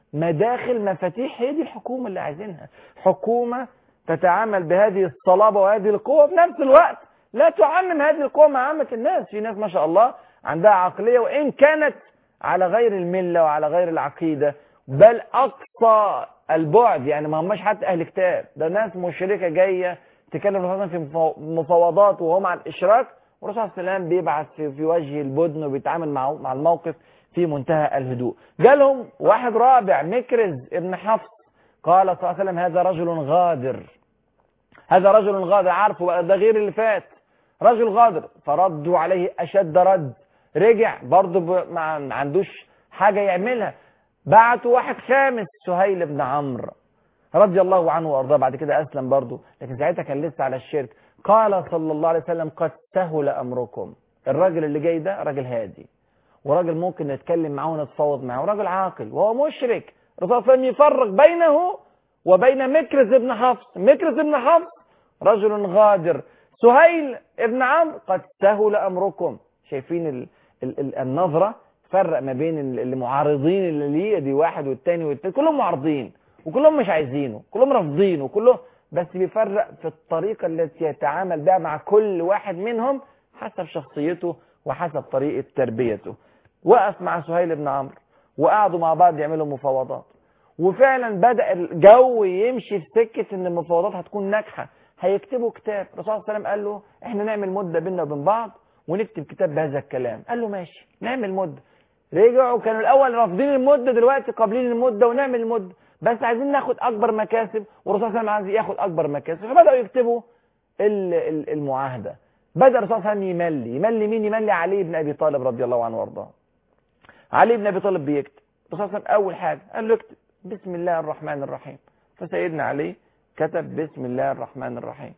مداخل مفاتيح هي دي الحكومة اللي عايزينها حكومة تتعامل بهذه الصلابة وهذه القوة في نفس الوقت لا تعمم هذه القوة مع عامة الناس في ناس ما شاء الله عندها عقلية وإن كانت على غير الملة وعلى غير العقيدة بل أقصى البعد يعني ما هماش حتى أهل كتاب ده ناس مشركة جاية تكلم الرسول في مفو- مفاوضات وهم على الإشراك والرسول صلى الله عليه وسلم بيبعث في, في وجه البدن وبيتعامل مع مع الموقف في منتهى الهدوء جالهم واحد رابع مكرز ابن حفص قال صلى الله عليه وسلم هذا رجل غادر هذا رجل غادر عارفه بقى ده غير اللي فات رجل غادر فردوا عليه أشد رد رجع برضه ب- ما ما عندوش حاجة يعملها بعتوا واحد خامس سهيل بن عمرو رضي الله عنه وارضاه بعد كده اسلم برضه لكن ساعتها كان لسه على الشرك قال صلى الله عليه وسلم قد سهل امركم الراجل اللي جاي ده راجل هادي وراجل ممكن نتكلم معاه ونتفاوض معاه وراجل عاقل وهو مشرك الرسول صلى الله عليه وسلم يفرق بينه وبين مكرز ابن حفص مكرز ابن حفص رجل غادر سهيل ابن عمرو قد سهل امركم شايفين ال ال ال النظره فرق ما بين ال- المعارضين اللي ليه دي واحد والتاني والتاني كلهم معارضين وكلهم مش عايزينه كلهم رافضينه وكلهم بس بيفرق في الطريقة التي يتعامل بها مع كل واحد منهم حسب شخصيته وحسب طريقة تربيته وقف مع سهيل بن عمرو وقعدوا مع بعض يعملوا مفاوضات وفعلا بدأ الجو يمشي في سكة ان المفاوضات هتكون ناجحة هيكتبوا كتاب الرسول صلى الله عليه وسلم قال له احنا نعمل مدة بيننا وبين بعض ونكتب كتاب بهذا الكلام قال له ماشي نعمل مدة رجعوا كانوا الاول رافضين المدة دلوقتي قابلين المدة ونعمل المدة بس عايزين ناخد اكبر مكاسب والرسول صلى الله عليه وسلم عايز ياخد اكبر مكاسب فبداوا يكتبوا ال- ال- المعاهده بدا الرسول صلى الله عليه وسلم يملي يملي مين يملي علي بن ابي طالب رضي الله عنه وارضاه علي بن ابي طالب بيكتب الرسول صلى الله عليه وسلم اول حاجه قال له اكتب بسم الله الرحمن الرحيم فسيدنا علي كتب بسم الله الرحمن الرحيم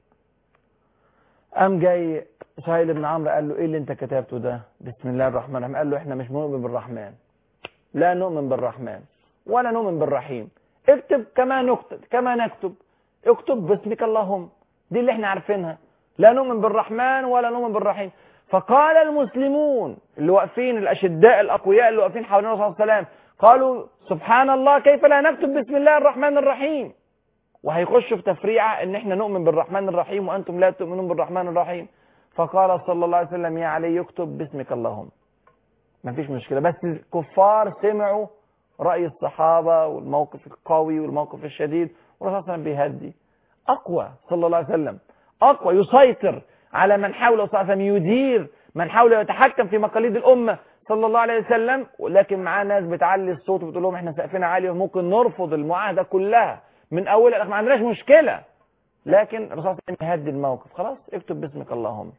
قام جاي سهيل بن عمرو قال له ايه اللي انت كتبته ده بسم الله الرحمن الرحيم قال له احنا مش نؤمن بالرحمن لا نؤمن بالرحمن ولا نؤمن بالرحيم اكتب كما نكتب كما نكتب اكتب باسمك اللهم دي اللي احنا عارفينها لا نؤمن بالرحمن ولا نؤمن بالرحيم فقال المسلمون اللي واقفين الاشداء الاقوياء اللي واقفين حوالين الرسول صلى الله عليه وسلم قالوا سبحان الله كيف لا نكتب بسم الله الرحمن الرحيم وهيخشوا في تفريعه ان احنا نؤمن بالرحمن الرحيم وانتم لا تؤمنون بالرحمن الرحيم فقال صلى الله عليه وسلم يا علي يكتب باسمك اللهم ما فيش مشكله بس الكفار سمعوا راي الصحابه والموقف القوي والموقف الشديد والرسول صلى الله عليه وسلم بيهدي اقوى صلى الله عليه وسلم اقوى يسيطر على من حوله صلى الله عليه وسلم يدير من حوله يتحكم في مقاليد الامه صلى الله عليه وسلم ولكن معاه ناس بتعلي الصوت وبتقول لهم احنا سقفنا عالي وممكن نرفض المعاهده كلها من اولها لآخرها. ما عندناش مشكله لكن الرسول صلى الله عليه وسلم يهدي الموقف خلاص اكتب باسمك اللهم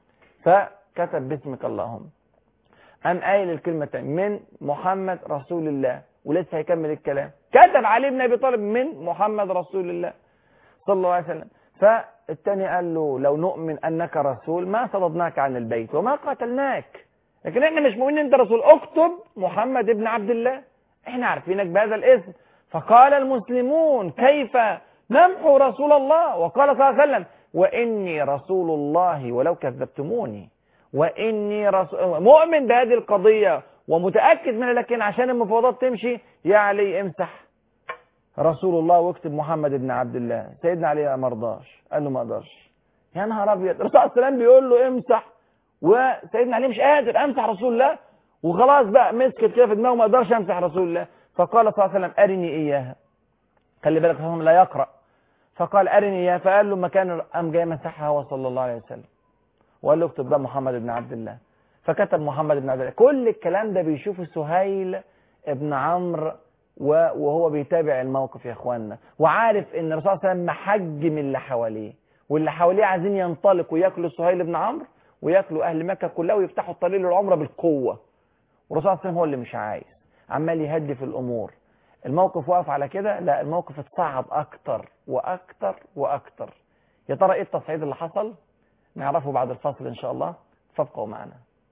فكتب باسمك اللهم قام قايل الكلمة تاني من محمد رسول الله ولسه هيكمل الكلام كتب علي بن ابي طالب من محمد رسول الله صلى الله عليه وسلم فالتاني قال له لو نؤمن انك رسول ما صددناك عن البيت وما قتلناك لكن احنا مش مؤمنين انت رسول اكتب محمد ابن عبد الله احنا عارفينك بهذا الاسم فقال المسلمون كيف نمحو رسول الله وقال صلى الله عليه وسلم واني رسول الله ولو كذبتموني واني رسول مؤمن بهذه القضيه ومتاكد منها لكن عشان المفاوضات تمشي يا علي امسح رسول الله واكتب محمد بن عبد الله سيدنا علي ما رضاش قال له ما اقدرش يا نهار ابيض الرسول عليه السلام بيقول له امسح وسيدنا علي مش قادر امسح رسول الله وخلاص بقى مسكت كده في دماغه ما اقدرش امسح رسول الله فقال صلى الله عليه وسلم ارني اياها خلي بالك الرسول لا يقرا فقال ارني اياها فقال له مكان قام جاي مسحها هو صلى الله عليه وسلم وقال له اكتب بقى محمد بن عبد الله فكتب محمد بن عبد الله كل الكلام ده بيشوفه سهيل ابن عمرو و- وهو بيتابع الموقف يا اخوانا وعارف ان الرسول صلى الله عليه وسلم محجم اللي حواليه واللي حواليه عايزين ينطلقوا ياكلوا سهيل بن عمرو وياكلوا اهل مكه كلها ويفتحوا الطريق للعمره بالقوه والرسول صلى الله عليه وسلم هو اللي مش عايز عمال يهدي في الامور الموقف وقف على كده لا الموقف اتصعب اكتر واكتر واكتر يا ترى ايه التصعيد اللي حصل نعرفه بعد الفاصل ان شاء الله فابقوا معنا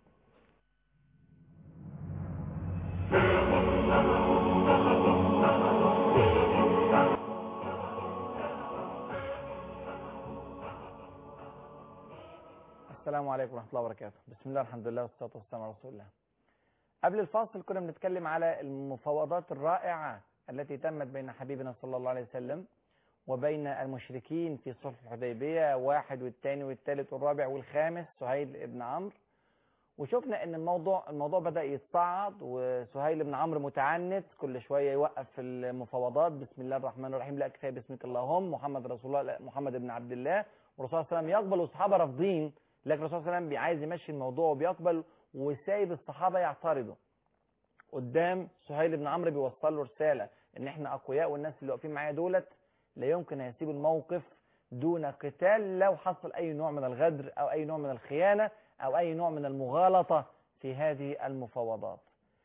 السلام عليكم ورحمة الله وبركاته بسم الله الحمد لله والصلاة والسلام على رسول الله قبل الفاصل كنا بنتكلم على المفاوضات الرائعة التي تمت بين حبيبنا صلى الله عليه وسلم وبين المشركين في صلح الحديبية واحد والثاني والثالث والرابع والخامس سهيل بن عمرو وشفنا ان الموضوع الموضوع بدا يتصاعد وسهيل بن عمرو متعنت كل شويه يوقف في المفاوضات بسم الله الرحمن الرحيم لا كفايه باسمك اللهم محمد رسول الله لا محمد بن عبد الله والرسول صلى الله عليه وسلم يقبل والصحابه رافضين لكن الرسول صلى الله عليه وسلم عايز يمشي الموضوع وبيقبل وسايب الصحابه يعترضوا قدام سهيل بن عمرو بيوصل له رساله ان احنا اقوياء والناس اللي واقفين معايا دولت لا يمكن هيسيبوا الموقف دون قتال لو حصل اي نوع من الغدر او اي نوع من الخيانه او اي نوع من المغالطه في هذه المفاوضات.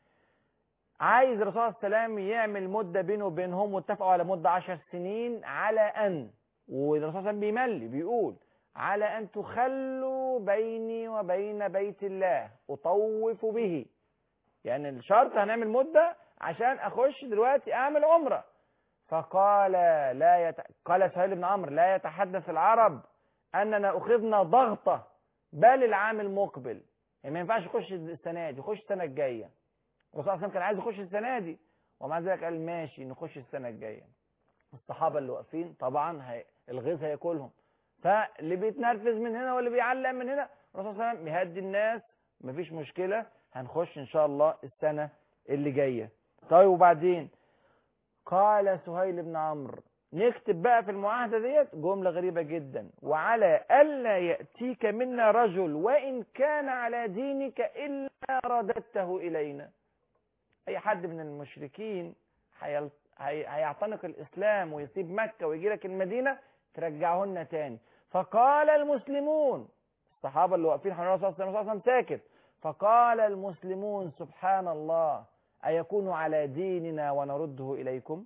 عايز الرسول صلى الله عليه وسلم يعمل مده بينه وبينهم واتفقوا على مده عشر سنين على ان والرسول صلى الله عليه وسلم بيملي بيقول على ان تخلوا بيني وبين بيت الله اطوف به. يعني الشرط هنعمل مده عشان اخش دلوقتي اعمل عمره. فقال لا يت... قال سهيل بن عمرو لا يتحدث العرب اننا اخذنا ضغطه بل العام المقبل يعني ما ينفعش يخش السنه دي يخش السنه الجايه الرسول صلى الله عليه وسلم كان عايز يخش السنه دي ومع ذلك قال ماشي نخش السنه الجايه الصحابه اللي واقفين طبعا هي... الغيظ هياكلهم فاللي بيتنرفز من هنا واللي بيعلق من هنا الرسول صلى الله عليه وسلم بيهدي الناس مفيش مشكله هنخش ان شاء الله السنه اللي جايه طيب وبعدين قال سهيل بن عمرو نكتب بقى في المعاهدة ديت جملة غريبة جدا وعلى ألا يأتيك منا رجل وإن كان على دينك إلا رددته إلينا أي حد من المشركين هيل- هي- هيعتنق الإسلام ويسيب مكة ويجي لك المدينة ترجعه لنا تاني فقال المسلمون الصحابة اللي واقفين حول الرسول صلى الله عليه وسلم ساكت فقال المسلمون سبحان الله أيكون على ديننا ونرده إليكم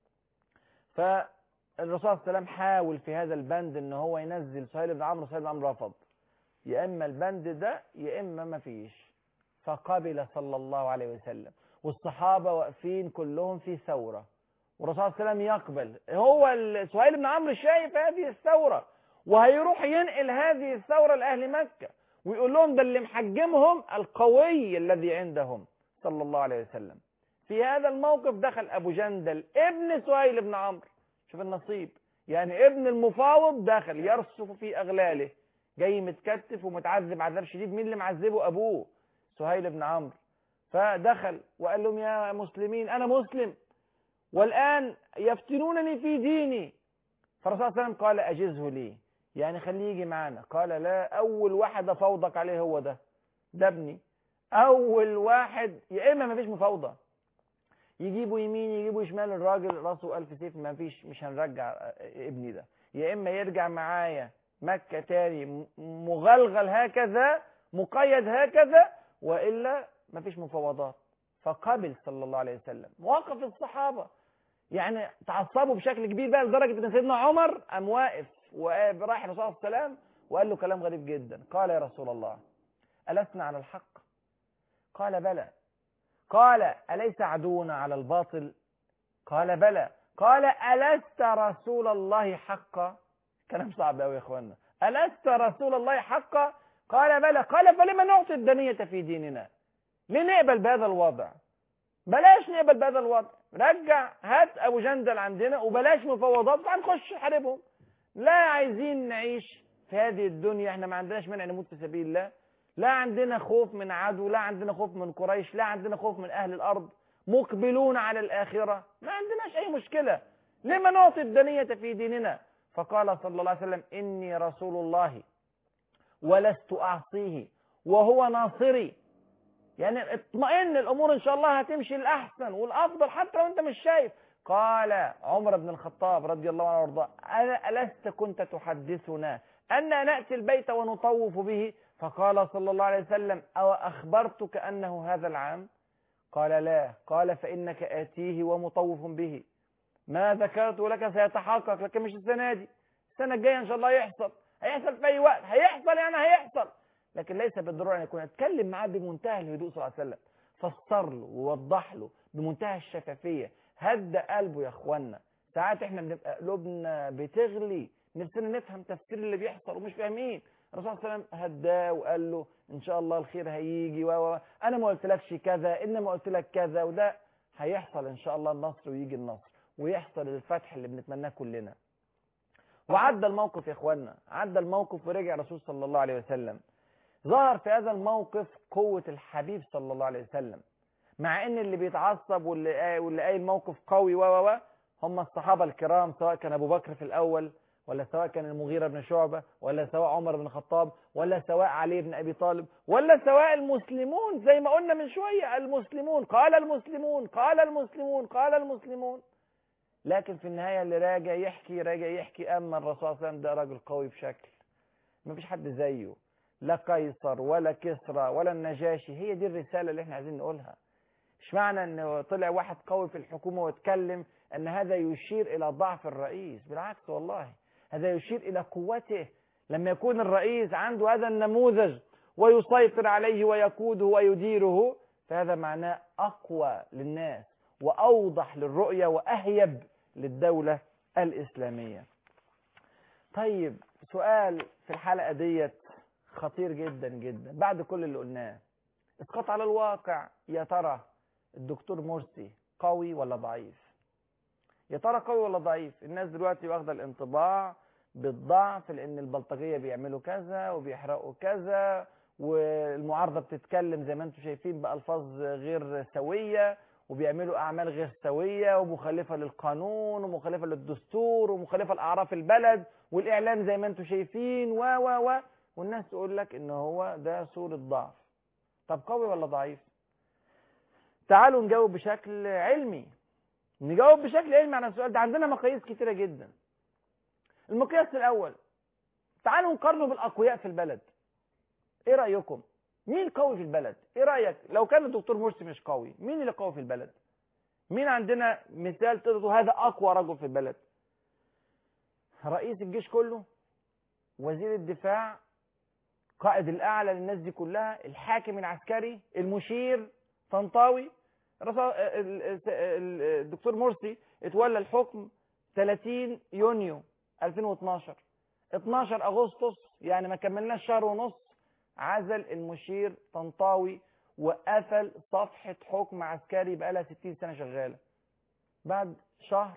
فالرسول صلى الله عليه وسلم حاول في هذا البند ان هو ينزل سهيل بن عمرو سهيل بن عمرو رفض يا اما البند ده يا اما ما فيش فقبل صلى الله عليه وسلم والصحابه واقفين كلهم في ثوره والرسول صلى الله عليه وسلم يقبل هو ال- سهيل بن عمرو شايف هذه الثوره وهيروح ينقل هذه الثوره لاهل مكه ويقول لهم ده اللي محجمهم القوي الذي عندهم صلى الله عليه وسلم في هذا الموقف دخل ابو جندل ابن سهيل بن عمرو شوف النصيب يعني ابن المفاوض دخل يرصف في اغلاله جاي متكتف ومتعذب عذاب شديد مين اللي معذبه ابوه سهيل بن عمرو فدخل وقال لهم يا مسلمين انا مسلم والان يفتنونني في ديني فالرسول صلى الله عليه وسلم قال اجزه لي يعني خليه يجي معانا قال لا اول واحد افوضك عليه هو ده ده ابني اول واحد يا اما ما فيش مفاوضه يجيبوا يمين يجيبوا شمال الراجل راسه ألف سيف ما فيش مش هنرجع ابني ده يا إما يرجع معايا مكة تاني م- مغلغل هكذا مقيد هكذا وإلا ما فيش مفاوضات فقبل صلى الله عليه وسلم وقف الصحابة يعني تعصبوا بشكل كبير بقى لدرجة أن سيدنا عمر قام واقف وراح الرسول صلى الله عليه وسلم وقال له كلام غريب جدا قال يا رسول الله ألسنا على الحق قال بلى قال أليس عدونا على الباطل قال بلى قال ألست رسول الله حقا كلام صعب أوي يا إخوانا ألست رسول الله حقا قال بلى قال فلما نعطي الدنية في ديننا ليه نقبل بهذا الوضع بلاش نقبل بهذا الوضع رجع هات أبو جندل عندنا وبلاش مفاوضات هنخش نحاربهم لا عايزين نعيش في هذه الدنيا احنا ما عندناش مانع نموت في سبيل الله لا عندنا خوف من عدو لا عندنا خوف من قريش لا عندنا خوف من أهل الأرض مقبلون على الآخرة ما عندناش أي مشكلة لما نعطي الدنية في ديننا فقال صلى الله عليه وسلم إني رسول الله ولست أعصيه وهو ناصري يعني اطمئن الأمور إن شاء الله هتمشي الأحسن والأفضل حتى لو أنت مش شايف قال عمر بن الخطاب رضي الله عنه وارضاه ألا- ألست كنت تحدثنا أن نأتي البيت ونطوف به فقال صلى الله عليه وسلم أو أخبرتك أنه هذا العام قال لا قال فإنك آتيه ومطوف به ما ذكرت لك سيتحقق لكن مش السنة دي السنة الجاية إن شاء الله يحصل هيحصل في أي وقت هيحصل يعني هيحصل لكن ليس بالضرورة أن يكون اتكلم معاه بمنتهى الهدوء صلى الله عليه وسلم فسر له ووضح له بمنتهى الشفافية هدى قلبه يا اخوانا ساعات احنا بنبقى قلوبنا بتغلي نفسنا نفهم تفسير اللي بيحصل ومش فاهمين الرسول صلى الله عليه وسلم هداه وقال له ان شاء الله الخير هيجي و و- انا ما قلتلكش كذا انما قلت لك كذا وده هيحصل ان شاء الله النصر ويجي النصر ويحصل الفتح اللي بنتمناه كلنا وعدى الموقف يا اخوانا عدى الموقف ورجع الرسول صلى الله عليه وسلم ظهر في هذا الموقف قوة الحبيب صلى الله عليه وسلم مع ان اللي بيتعصب واللي واللي قايل موقف قوي و و هم الصحابة الكرام سواء كان ابو بكر في الاول ولا سواء كان المغيرة بن شعبة ولا سواء عمر بن الخطاب ولا سواء علي بن ابي طالب ولا سواء المسلمون زي ما قلنا من شوية المسلمون قال المسلمون قال المسلمون قال المسلمون لكن في النهاية اللي راجع يحكي راجع يحكي أما الرسول صلى الله عليه وسلم ده راجل قوي بشكل ما فيش حد زيه لا قيصر ولا كسرى ولا النجاشي هي دي الرسالة اللي احنا عايزين نقولها مش معنى ان طلع واحد قوي في الحكومة واتكلم ان هذا يشير الى ضعف الرئيس بالعكس والله هذا يشير الى قوته لما يكون الرئيس عنده هذا النموذج ويسيطر عليه ويقوده ويديره فهذا معناه اقوى للناس واوضح للرؤية واهيب للدولة الاسلامية طيب سؤال في الحلقة ديت خطير جدا جدا بعد كل اللي قلناه اسقاط على الواقع يا ترى الدكتور مرسي قوي ولا ضعيف يا ترى قوي ولا ضعيف الناس دلوقتي واخده الانطباع بالضعف لان البلطجيه بيعملوا كذا وبيحرقوا كذا والمعارضه بتتكلم زي ما انتم شايفين بالفاظ غير سويه وبيعملوا اعمال غير سويه ومخالفه للقانون ومخالفه للدستور ومخالفه لاعراف البلد والاعلام زي ما انتم شايفين و و و والناس تقول لك ان هو ده صوره ضعف طب قوي ولا ضعيف تعالوا نجاوب بشكل علمي نجاوب بشكل علمي على السؤال ده عندنا مقاييس كتيره جدا المقياس الاول تعالوا نقارنه بالاقوياء في البلد ايه رايكم مين قوي في البلد ايه رايك لو كان الدكتور مرسي مش قوي مين اللي قوي في البلد مين عندنا مثال تقدر هذا اقوى رجل في البلد رئيس الجيش كله وزير الدفاع قائد الاعلى للناس دي كلها الحاكم العسكري المشير طنطاوي الدكتور مرسي اتولى الحكم 30 يونيو 2012 12 اغسطس يعني ما كملناش شهر ونص عزل المشير طنطاوي وقفل صفحة حكم عسكري بقالها 60 سنة شغالة بعد شهر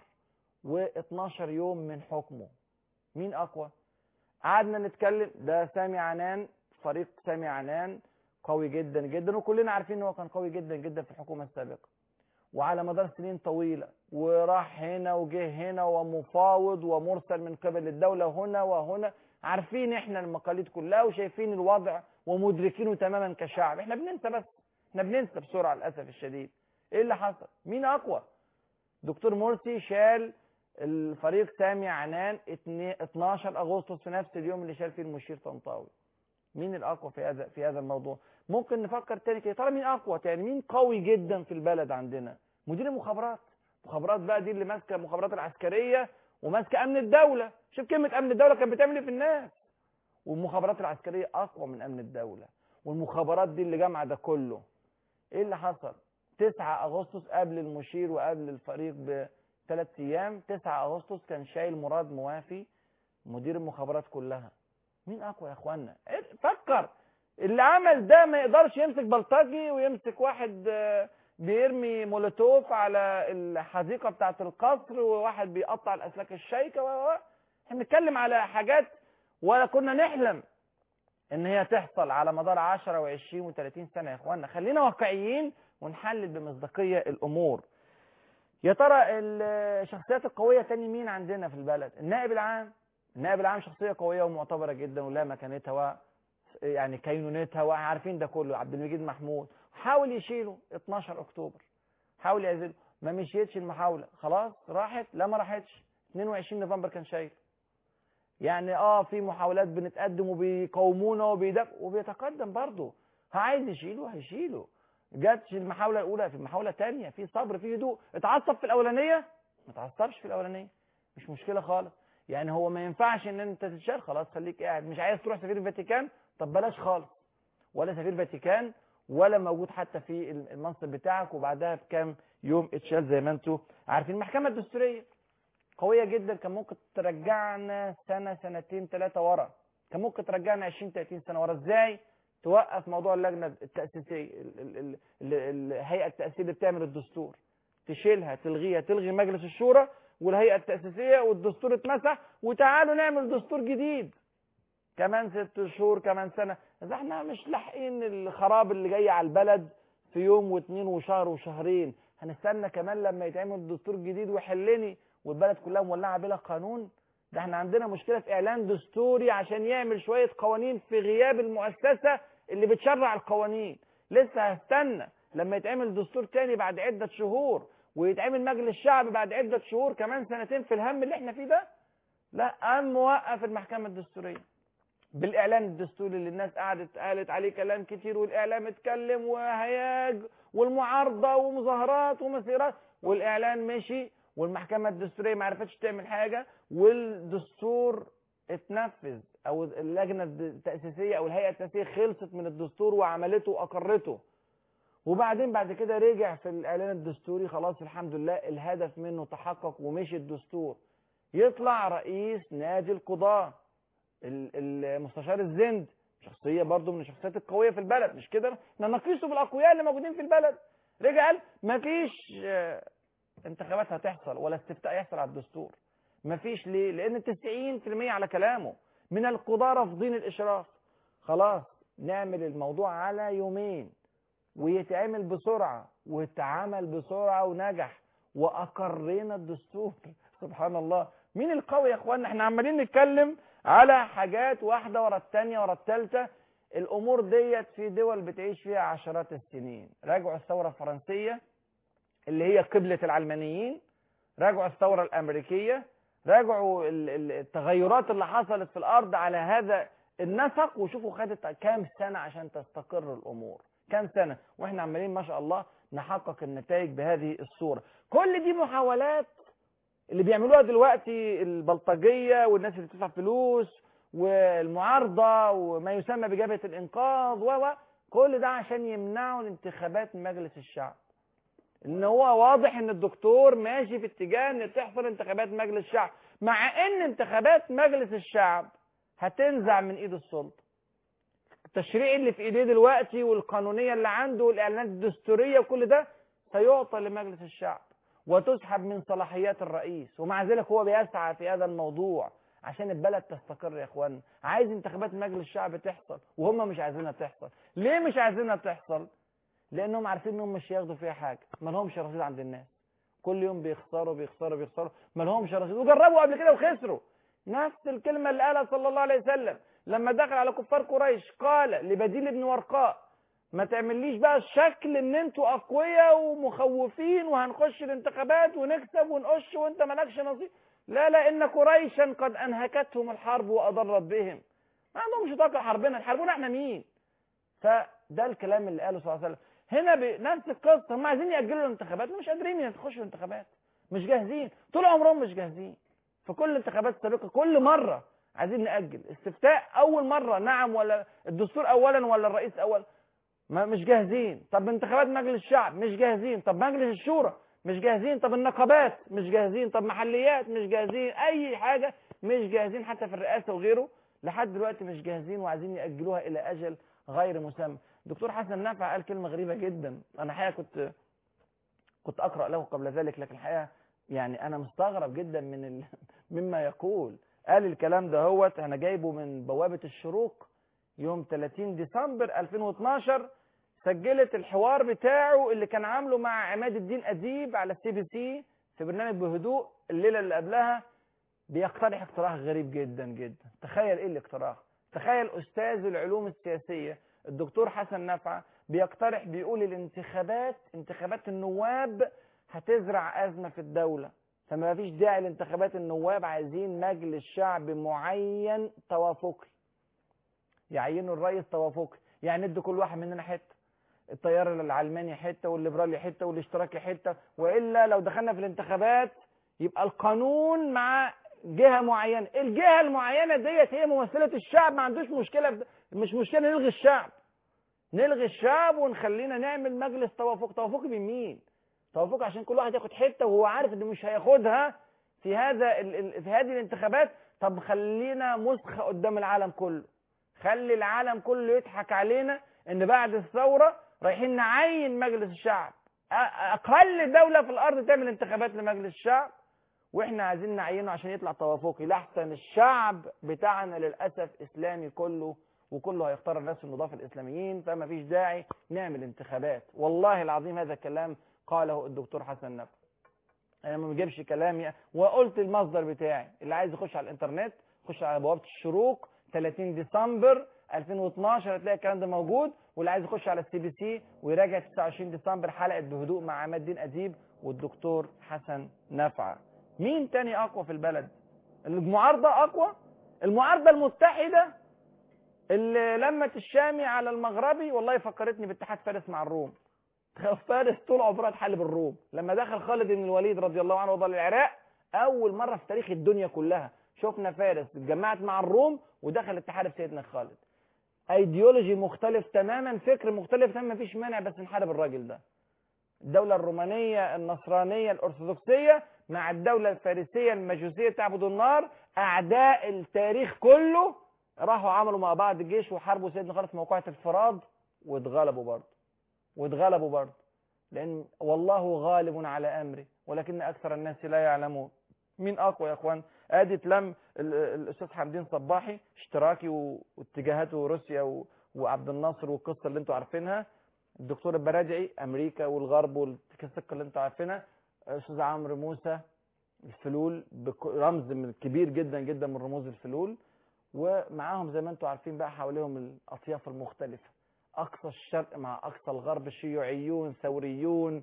و12 يوم من حكمه مين أقوى قعدنا نتكلم ده سامي عنان فريق سامي عنان قوي جدا جدا وكلنا عارفين ان هو كان قوي جدا جدا في الحكومة السابقة وعلى مدار سنين طويلة وراح هنا وجه هنا ومفاوض ومرسل من قبل الدولة هنا وهنا عارفين احنا المقاليد كلها وشايفين الوضع ومدركينه تماما كشعب احنا بننسى بس احنا بننسى بسرعة للأسف الشديد ايه اللي حصل مين اقوى دكتور مرسي شال الفريق سامي عنان 12 اغسطس في نفس اليوم اللي شال فيه المشير طنطاوي مين الاقوى في هذا في هذا الموضوع ممكن نفكر تاني كده ترى مين اقوى تاني مين قوي جدا في البلد عندنا مدير المخابرات مخابرات بقى دي اللي ماسكه المخابرات العسكريه وماسكه امن الدوله شوف كلمه امن الدوله كانت بتعمل ايه في الناس والمخابرات العسكريه اقوى من امن الدوله والمخابرات دي اللي جامعه ده كله ايه اللي حصل 9 اغسطس قبل المشير وقبل الفريق بثلاث ايام 9 اغسطس كان شايل مراد موافي مدير المخابرات كلها مين اقوى يا اخوانا فكر اللي عمل ده ما يقدرش يمسك بلطجي ويمسك واحد بيرمي مولوتوف على الحديقه بتاعه القصر وواحد بيقطع الاسلاك الشيكه و احنا بنتكلم على حاجات ولا كنا نحلم ان هي تحصل على مدار 10 و20 و30 سنه يا اخوانا خلينا واقعيين ونحلل بمصداقيه الامور يا ترى الشخصيات القويه تاني مين عندنا في البلد النائب العام النائب العام شخصيه قويه ومعتبره جدا ولها مكانتها و يعني كينونتها وعارفين ده كله عبد المجيد محمود حاول يشيله 12 اكتوبر حاول يعزله ما مشيتش المحاوله خلاص راحت لا ما راحتش 22 نوفمبر كان شايل يعني اه في محاولات بنتقدم وبيقاومونا وبيدافعوا وبيتقدم برضه عايز يشيله هيشيله جاتش المحاوله الاولى في محاوله ثانيه في صبر في هدوء اتعصب في الاولانيه ما اتعصبش في الاولانيه مش مشكله خالص يعني هو ما ينفعش ان انت تتشال خلاص خليك قاعد مش عايز تروح سفير الفاتيكان طب بلاش خالص ولا سفير فاتيكان ولا موجود حتى في المنصب بتاعك وبعدها بكام يوم اتشال زي ما انتم عارفين المحكمه الدستوريه قويه جدا كان ممكن ترجعنا سنه سنتين ثلاثه ورا كان ممكن ترجعنا 20 30 سنه ورا ازاي توقف موضوع اللجنه التاسيسيه الهيئه التاسيسيه اللي بتعمل الدستور تشيلها تلغيها تلغي مجلس الشورى والهيئه التاسيسيه والدستور اتمسح وتعالوا نعمل دستور جديد كمان ست شهور كمان سنه اذا احنا مش لاحقين الخراب اللي جاي على البلد في يوم واثنين وشهر وشهرين هنستنى كمان لما يتعمل دستور جديد ويحلني والبلد كلها مولعه بلا قانون ده احنا عندنا مشكله في اعلان دستوري عشان يعمل شويه قوانين في غياب المؤسسه اللي بتشرع القوانين لسه هستنى لما يتعمل دستور تاني بعد عده شهور ويتعمل مجلس شعب بعد عده شهور كمان سنتين في الهم اللي احنا فيه ده لا قام موقف المحكمه الدستوريه بالاعلان الدستوري اللي الناس قعدت قالت عليه كلام كتير والاعلام اتكلم وهياج والمعارضه ومظاهرات ومسيرات والاعلان مشي والمحكمه الدستوريه ما عرفتش تعمل حاجه والدستور اتنفذ او اللجنه التاسيسيه او الهيئه التاسيسيه خلصت من الدستور وعملته واقرته وبعدين بعد كده رجع في الاعلان الدستوري خلاص الحمد لله الهدف منه تحقق ومشي الدستور يطلع رئيس نادي القضاه المستشار الزند شخصيه برضه من الشخصيات القويه في البلد مش كده احنا نقيسه بالاقوياء اللي موجودين في البلد رجع قال مفيش انتخابات هتحصل ولا استفتاء يحصل على الدستور مفيش ليه لان 90% على كلامه من القضاة رافضين الاشراف خلاص نعمل الموضوع على يومين ويتعمل بسرعة واتعمل بسرعة ونجح واقرينا الدستور سبحان الله مين القوي يا اخوانا احنا عمالين نتكلم على حاجات واحدة ورا التانية ورا التالتة الامور ديت في دول بتعيش فيها عشرات السنين راجعوا الثورة الفرنسية اللي هي قبلة العلمانيين راجعوا الثورة الامريكية راجعوا التغيرات اللي حصلت في الارض على هذا النسق وشوفوا خدت كام سنة عشان تستقر الامور كام سنة واحنا عمالين ما شاء الله نحقق النتائج بهذه الصورة كل دي محاولات اللي بيعملوها دلوقتي البلطجية والناس اللي بتدفع فلوس والمعارضة وما يسمى بجبهة الإنقاذ و كل ده عشان يمنعوا الانتخابات من مجلس الشعب ان هو واضح ان الدكتور ماشي في اتجاه ان تحصل انتخابات مجلس الشعب مع ان انتخابات مجلس الشعب هتنزع من ايد السلطه التشريع اللي في ايديه دلوقتي والقانونيه اللي عنده والاعلانات الدستوريه وكل ده سيعطى لمجلس الشعب وتسحب من صلاحيات الرئيس ومع ذلك هو بيسعى في هذا الموضوع عشان البلد تستقر يا اخوانا عايز انتخابات مجلس الشعب تحصل وهم مش عايزينها تحصل ليه مش عايزينها تحصل لانهم عارفين انهم مش هياخدوا فيها حاجه ما لهمش رصيد عند الناس كل يوم بيخسروا بيخسروا بيخسروا ما لهمش رصيد وجربوا قبل كده وخسروا نفس الكلمه اللي قالها صلى الله عليه وسلم لما دخل على كفار قريش قال لبديل بن ورقاء ما تعمليش بقى الشكل ان انتوا اقوياء ومخوفين وهنخش الانتخابات ونكسب ونقش وانت مالكش نصيب لا لا ان قريشا قد انهكتهم الحرب واضرت بهم ما عندهمش طاقه حربنا الحربنا احنا مين فده الكلام اللي قاله صلى الله عليه وسلم هنا بنفس القصه هم عايزين ياجلوا الانتخابات مش قادرين يخشوا الانتخابات مش جاهزين طول عمرهم مش جاهزين في كل الانتخابات السابقه كل مره عايزين ناجل استفتاء اول مره نعم ولا الدستور اولا ولا الرئيس اول ما مش جاهزين طب انتخابات مجلس الشعب مش جاهزين طب مجلس الشورى مش جاهزين طب النقابات مش جاهزين طب محليات مش جاهزين اي حاجه مش جاهزين حتى في الرئاسه وغيره لحد دلوقتي مش جاهزين وعايزين ياجلوها الى اجل غير مسمى دكتور حسن نافع قال كلمه غريبه جدا انا الحقيقه كنت كنت اقرا له قبل ذلك لكن الحقيقه يعني انا مستغرب جدا من ال... مما يقول قال الكلام ده هوت انا جايبه من بوابه الشروق يوم 30 ديسمبر 2012 سجلت الحوار بتاعه اللي كان عامله مع عماد الدين اديب على السي بي سي في برنامج بهدوء الليله اللي قبلها بيقترح اقتراح غريب جدا جدا تخيل ايه الاقتراح تخيل استاذ العلوم السياسيه الدكتور حسن نفعه بيقترح بيقول الانتخابات انتخابات النواب هتزرع ازمه في الدوله فما فيش داعي لانتخابات النواب عايزين مجلس شعب معين توافقي يعينوا الرئيس توافقي يعني ندي كل واحد مننا حته التيار العلماني حته والليبرالي حته والاشتراكي حته والا لو دخلنا في الانتخابات يبقى القانون مع جهه معينه الجهه المعينه ديت هي ممثله الشعب ما عندوش مشكله ب... مش مشكله نلغي الشعب نلغي الشعب ونخلينا نعمل مجلس توافق توافقي من مين توافق عشان كل واحد ياخد حته وهو عارف انه مش هياخدها في هذا ال... ال... في هذه الانتخابات طب خلينا مسخه قدام العالم كله خلي العالم كله يضحك علينا ان بعد الثوره رايحين نعين مجلس الشعب أ- اقل دوله في الارض تعمل انتخابات لمجلس الشعب واحنا عايزين نعينه عشان يطلع توافقي لاحسن الشعب بتاعنا للاسف اسلامي كله وكله هيختار الناس النضاف الاسلاميين فما فيش داعي نعمل انتخابات والله العظيم هذا الكلام قاله الدكتور حسن نفع انا ما بجيبش كلامي وقلت المصدر بتاعي اللي عايز يخش على الانترنت يخش على بوابه الشروق 30 ديسمبر 2012 هتلاقي الكلام ده موجود واللي عايز يخش على السي بي سي ويراجع 29 ديسمبر حلقه بهدوء مع عماد الدين اديب والدكتور حسن نفعه مين تاني اقوى في البلد المعارضه اقوى المعارضه المتحده اللي لمت الشامي على المغربي والله فكرتني باتحاد فارس مع الروم فارس طول عمرها تحل بالروم لما دخل خالد بن الوليد رضي الله عنه وضل العراق اول مره في تاريخ الدنيا كلها شفنا فارس اتجمعت مع الروم ودخل اتحاد سيدنا خالد ايديولوجي مختلف تماما فكر مختلف تماما مفيش مانع بس نحارب الراجل ده الدولة الرومانية النصرانية الأرثوذكسية مع الدولة الفارسية المجوسية تعبد النار أعداء التاريخ كله راحوا عملوا مع بعض جيش وحاربوا سيدنا خالد في موقعة الفراد واتغلبوا برضه واتغلبوا برضه لأن والله غالب على أمره ولكن أكثر الناس لا يعلمون مين أقوى يا أخوان ادي لم الأستاذ حمدين صباحي اشتراكي و- واتجاهاته روسيا و- وعبد الناصر والقصة اللي انتوا عارفينها الدكتور البراجعي امريكا والغرب والقصه اللي انتوا عارفينها استاذ عمرو موسى الفلول بك- رمز من كبير جدا جدا من رموز الفلول ومعاهم زي ما انتوا عارفين بقى حواليهم الاطياف المختلفه اقصى الشرق مع اقصى الغرب شيوعيون ثوريون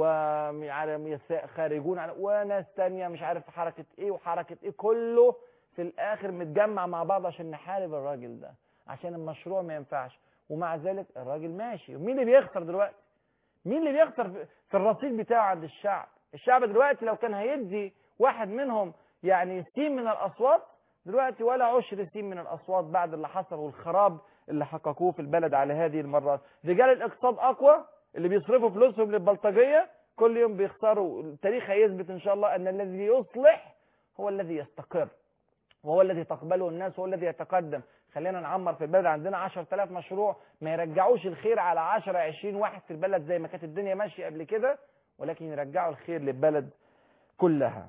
وخارجون على وناس تانية مش عارف حركة ايه وحركة ايه كله في الاخر متجمع مع بعض عشان نحارب الراجل ده عشان المشروع ما ينفعش ومع ذلك الراجل ماشي ومين اللي بيخسر دلوقتي مين اللي بيخسر في- في الرصيد بتاعه عند الشعب الشعب دلوقتي لو كان هيدي واحد منهم يعني سين من الاصوات دلوقتي ولا عشر سين من الاصوات بعد اللي حصل والخراب اللي حققوه في البلد على هذه المرات رجال الاقتصاد اقوى اللي بيصرفوا فلوسهم للبلطجيه كل يوم بيخسروا التاريخ هيثبت ان شاء الله ان الذي يصلح هو الذي يستقر وهو الذي تقبله الناس وهو الذي يتقدم خلينا نعمر في البلد عندنا 10000 مشروع ما يرجعوش الخير على 10 20 واحد في البلد زي ما كانت الدنيا ماشيه قبل كده ولكن يرجعوا الخير للبلد كلها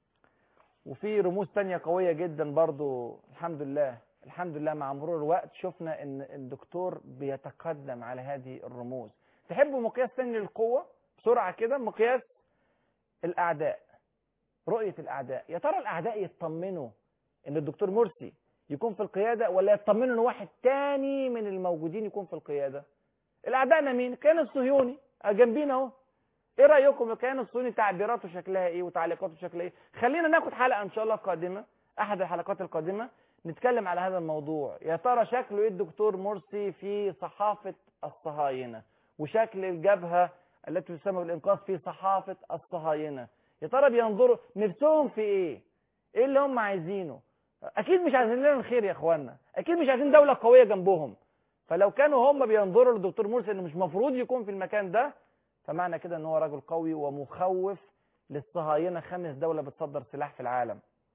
وفي رموز تانية قوية جدا برضو الحمد لله الحمد لله مع مرور الوقت شفنا ان الدكتور بيتقدم على هذه الرموز تحبوا مقياس تاني للقوة بسرعة كده مقياس الأعداء رؤية الأعداء يا ترى الأعداء يطمنوا ان الدكتور مرسي يكون في القيادة ولا يطمنوا ان واحد تاني من الموجودين يكون في القيادة الأعداءنا مين كان الصهيوني آه جنبينا اهو ايه رايكم كان الصهيوني تعبيراته شكلها ايه وتعليقاته شكلها ايه خلينا ناخد حلقه ان شاء الله قادمه احد الحلقات القادمه نتكلم على هذا الموضوع يا ترى شكله ايه الدكتور مرسي في صحافه الصهاينه وشكل الجبهه التي تسمى بالانقاذ في صحافه الصهاينه يا ترى بينظروا نفسهم في ايه ايه اللي هم عايزينه اكيد مش عايزين لنا الخير يا اخوانا اكيد مش عايزين دوله قويه جنبهم فلو كانوا هم بينظروا للدكتور مرسي انه مش مفروض يكون في المكان ده فمعنى كده ان هو رجل قوي ومخوف للصهاينه خامس دوله بتصدر سلاح في العالم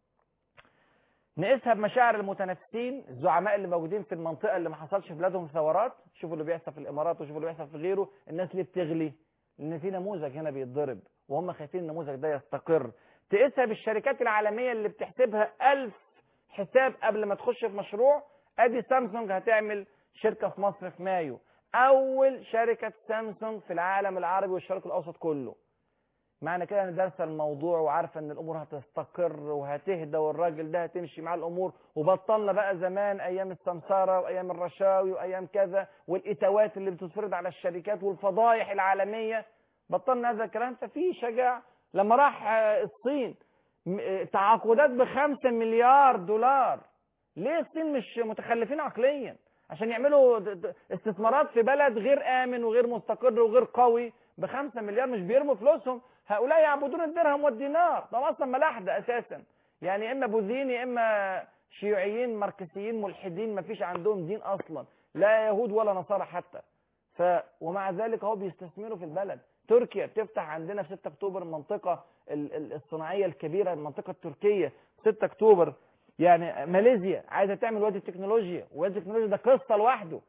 نقيسها بمشاعر المتنافسين الزعماء اللي موجودين في المنطقه اللي ما حصلش في بلادهم ثورات شوفوا اللي بيحصل في الامارات وشوفوا اللي بيحصل في غيره الناس اللي بتغلي لان في نموذج هنا بيتضرب وهم خايفين النموذج ده يستقر تقيسها بالشركات العالميه اللي بتحسبها ألف حساب قبل ما تخش في مشروع ادي سامسونج هتعمل شركه في مصر في مايو اول شركه سامسونج في العالم العربي والشرق الاوسط كله معنى كده ان دارسه الموضوع وعارفه ان الامور هتستقر وهتهدى والراجل ده هتمشي مع الامور وبطلنا بقى زمان ايام السمساره وايام الرشاوي وايام كذا والاتاوات اللي بتتفرض على الشركات والفضايح العالميه بطلنا هذا الكلام ففي شجاع لما راح آه، الصين م- آه، تعاقدات بخمسة مليار دولار ليه الصين مش متخلفين عقليا عشان يعملوا د- د- استثمارات في بلد غير آمن وغير مستقر وغير قوي بخمسة مليار مش بيرموا فلوسهم هؤلاء يعبدون الدرهم والدينار طبعا أصلا ملاحدة أساسا يعني إما بوذيين يا إما شيوعيين ماركسيين ملحدين ما فيش عندهم دين أصلا لا يهود ولا نصارى حتى ف ومع ذلك هو بيستثمروا في البلد تركيا بتفتح عندنا في 6 اكتوبر المنطقه ال- ال- الصناعيه الكبيره المنطقه التركيه 6 اكتوبر يعني ماليزيا عايزه تعمل وادي التكنولوجيا وادي التكنولوجيا ده قصه لوحده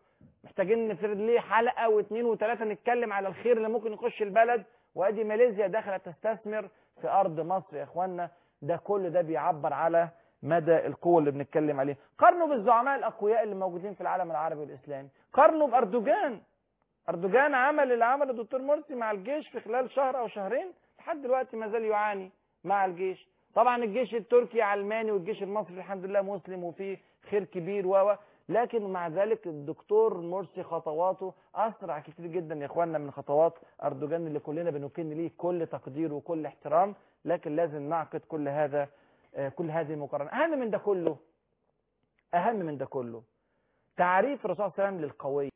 محتاجين نفرد ليه حلقه واثنين وثلاثه نتكلم على الخير اللي ممكن يخش البلد وادي ماليزيا دخلت تستثمر في ارض مصر يا اخوانا ده كل ده بيعبر على مدى القوه اللي بنتكلم عليه قارنوا بالزعماء الاقوياء اللي موجودين في العالم العربي والاسلامي قارنوا باردوغان اردوغان عمل اللي عمله الدكتور مرسي مع الجيش في خلال شهر او شهرين لحد دلوقتي ما زال يعاني مع الجيش طبعا الجيش التركي علماني والجيش المصري الحمد لله مسلم وفيه خير كبير و لكن مع ذلك الدكتور مرسي خطواته اسرع كتير جدا يا اخواننا من خطوات اردوغان اللي كلنا بنكن ليه كل تقدير وكل احترام لكن لازم نعقد كل هذا آه، كل هذه المقارنه اهم من ده كله اهم من ده كله تعريف الرسول صلى الله عليه وسلم للقوي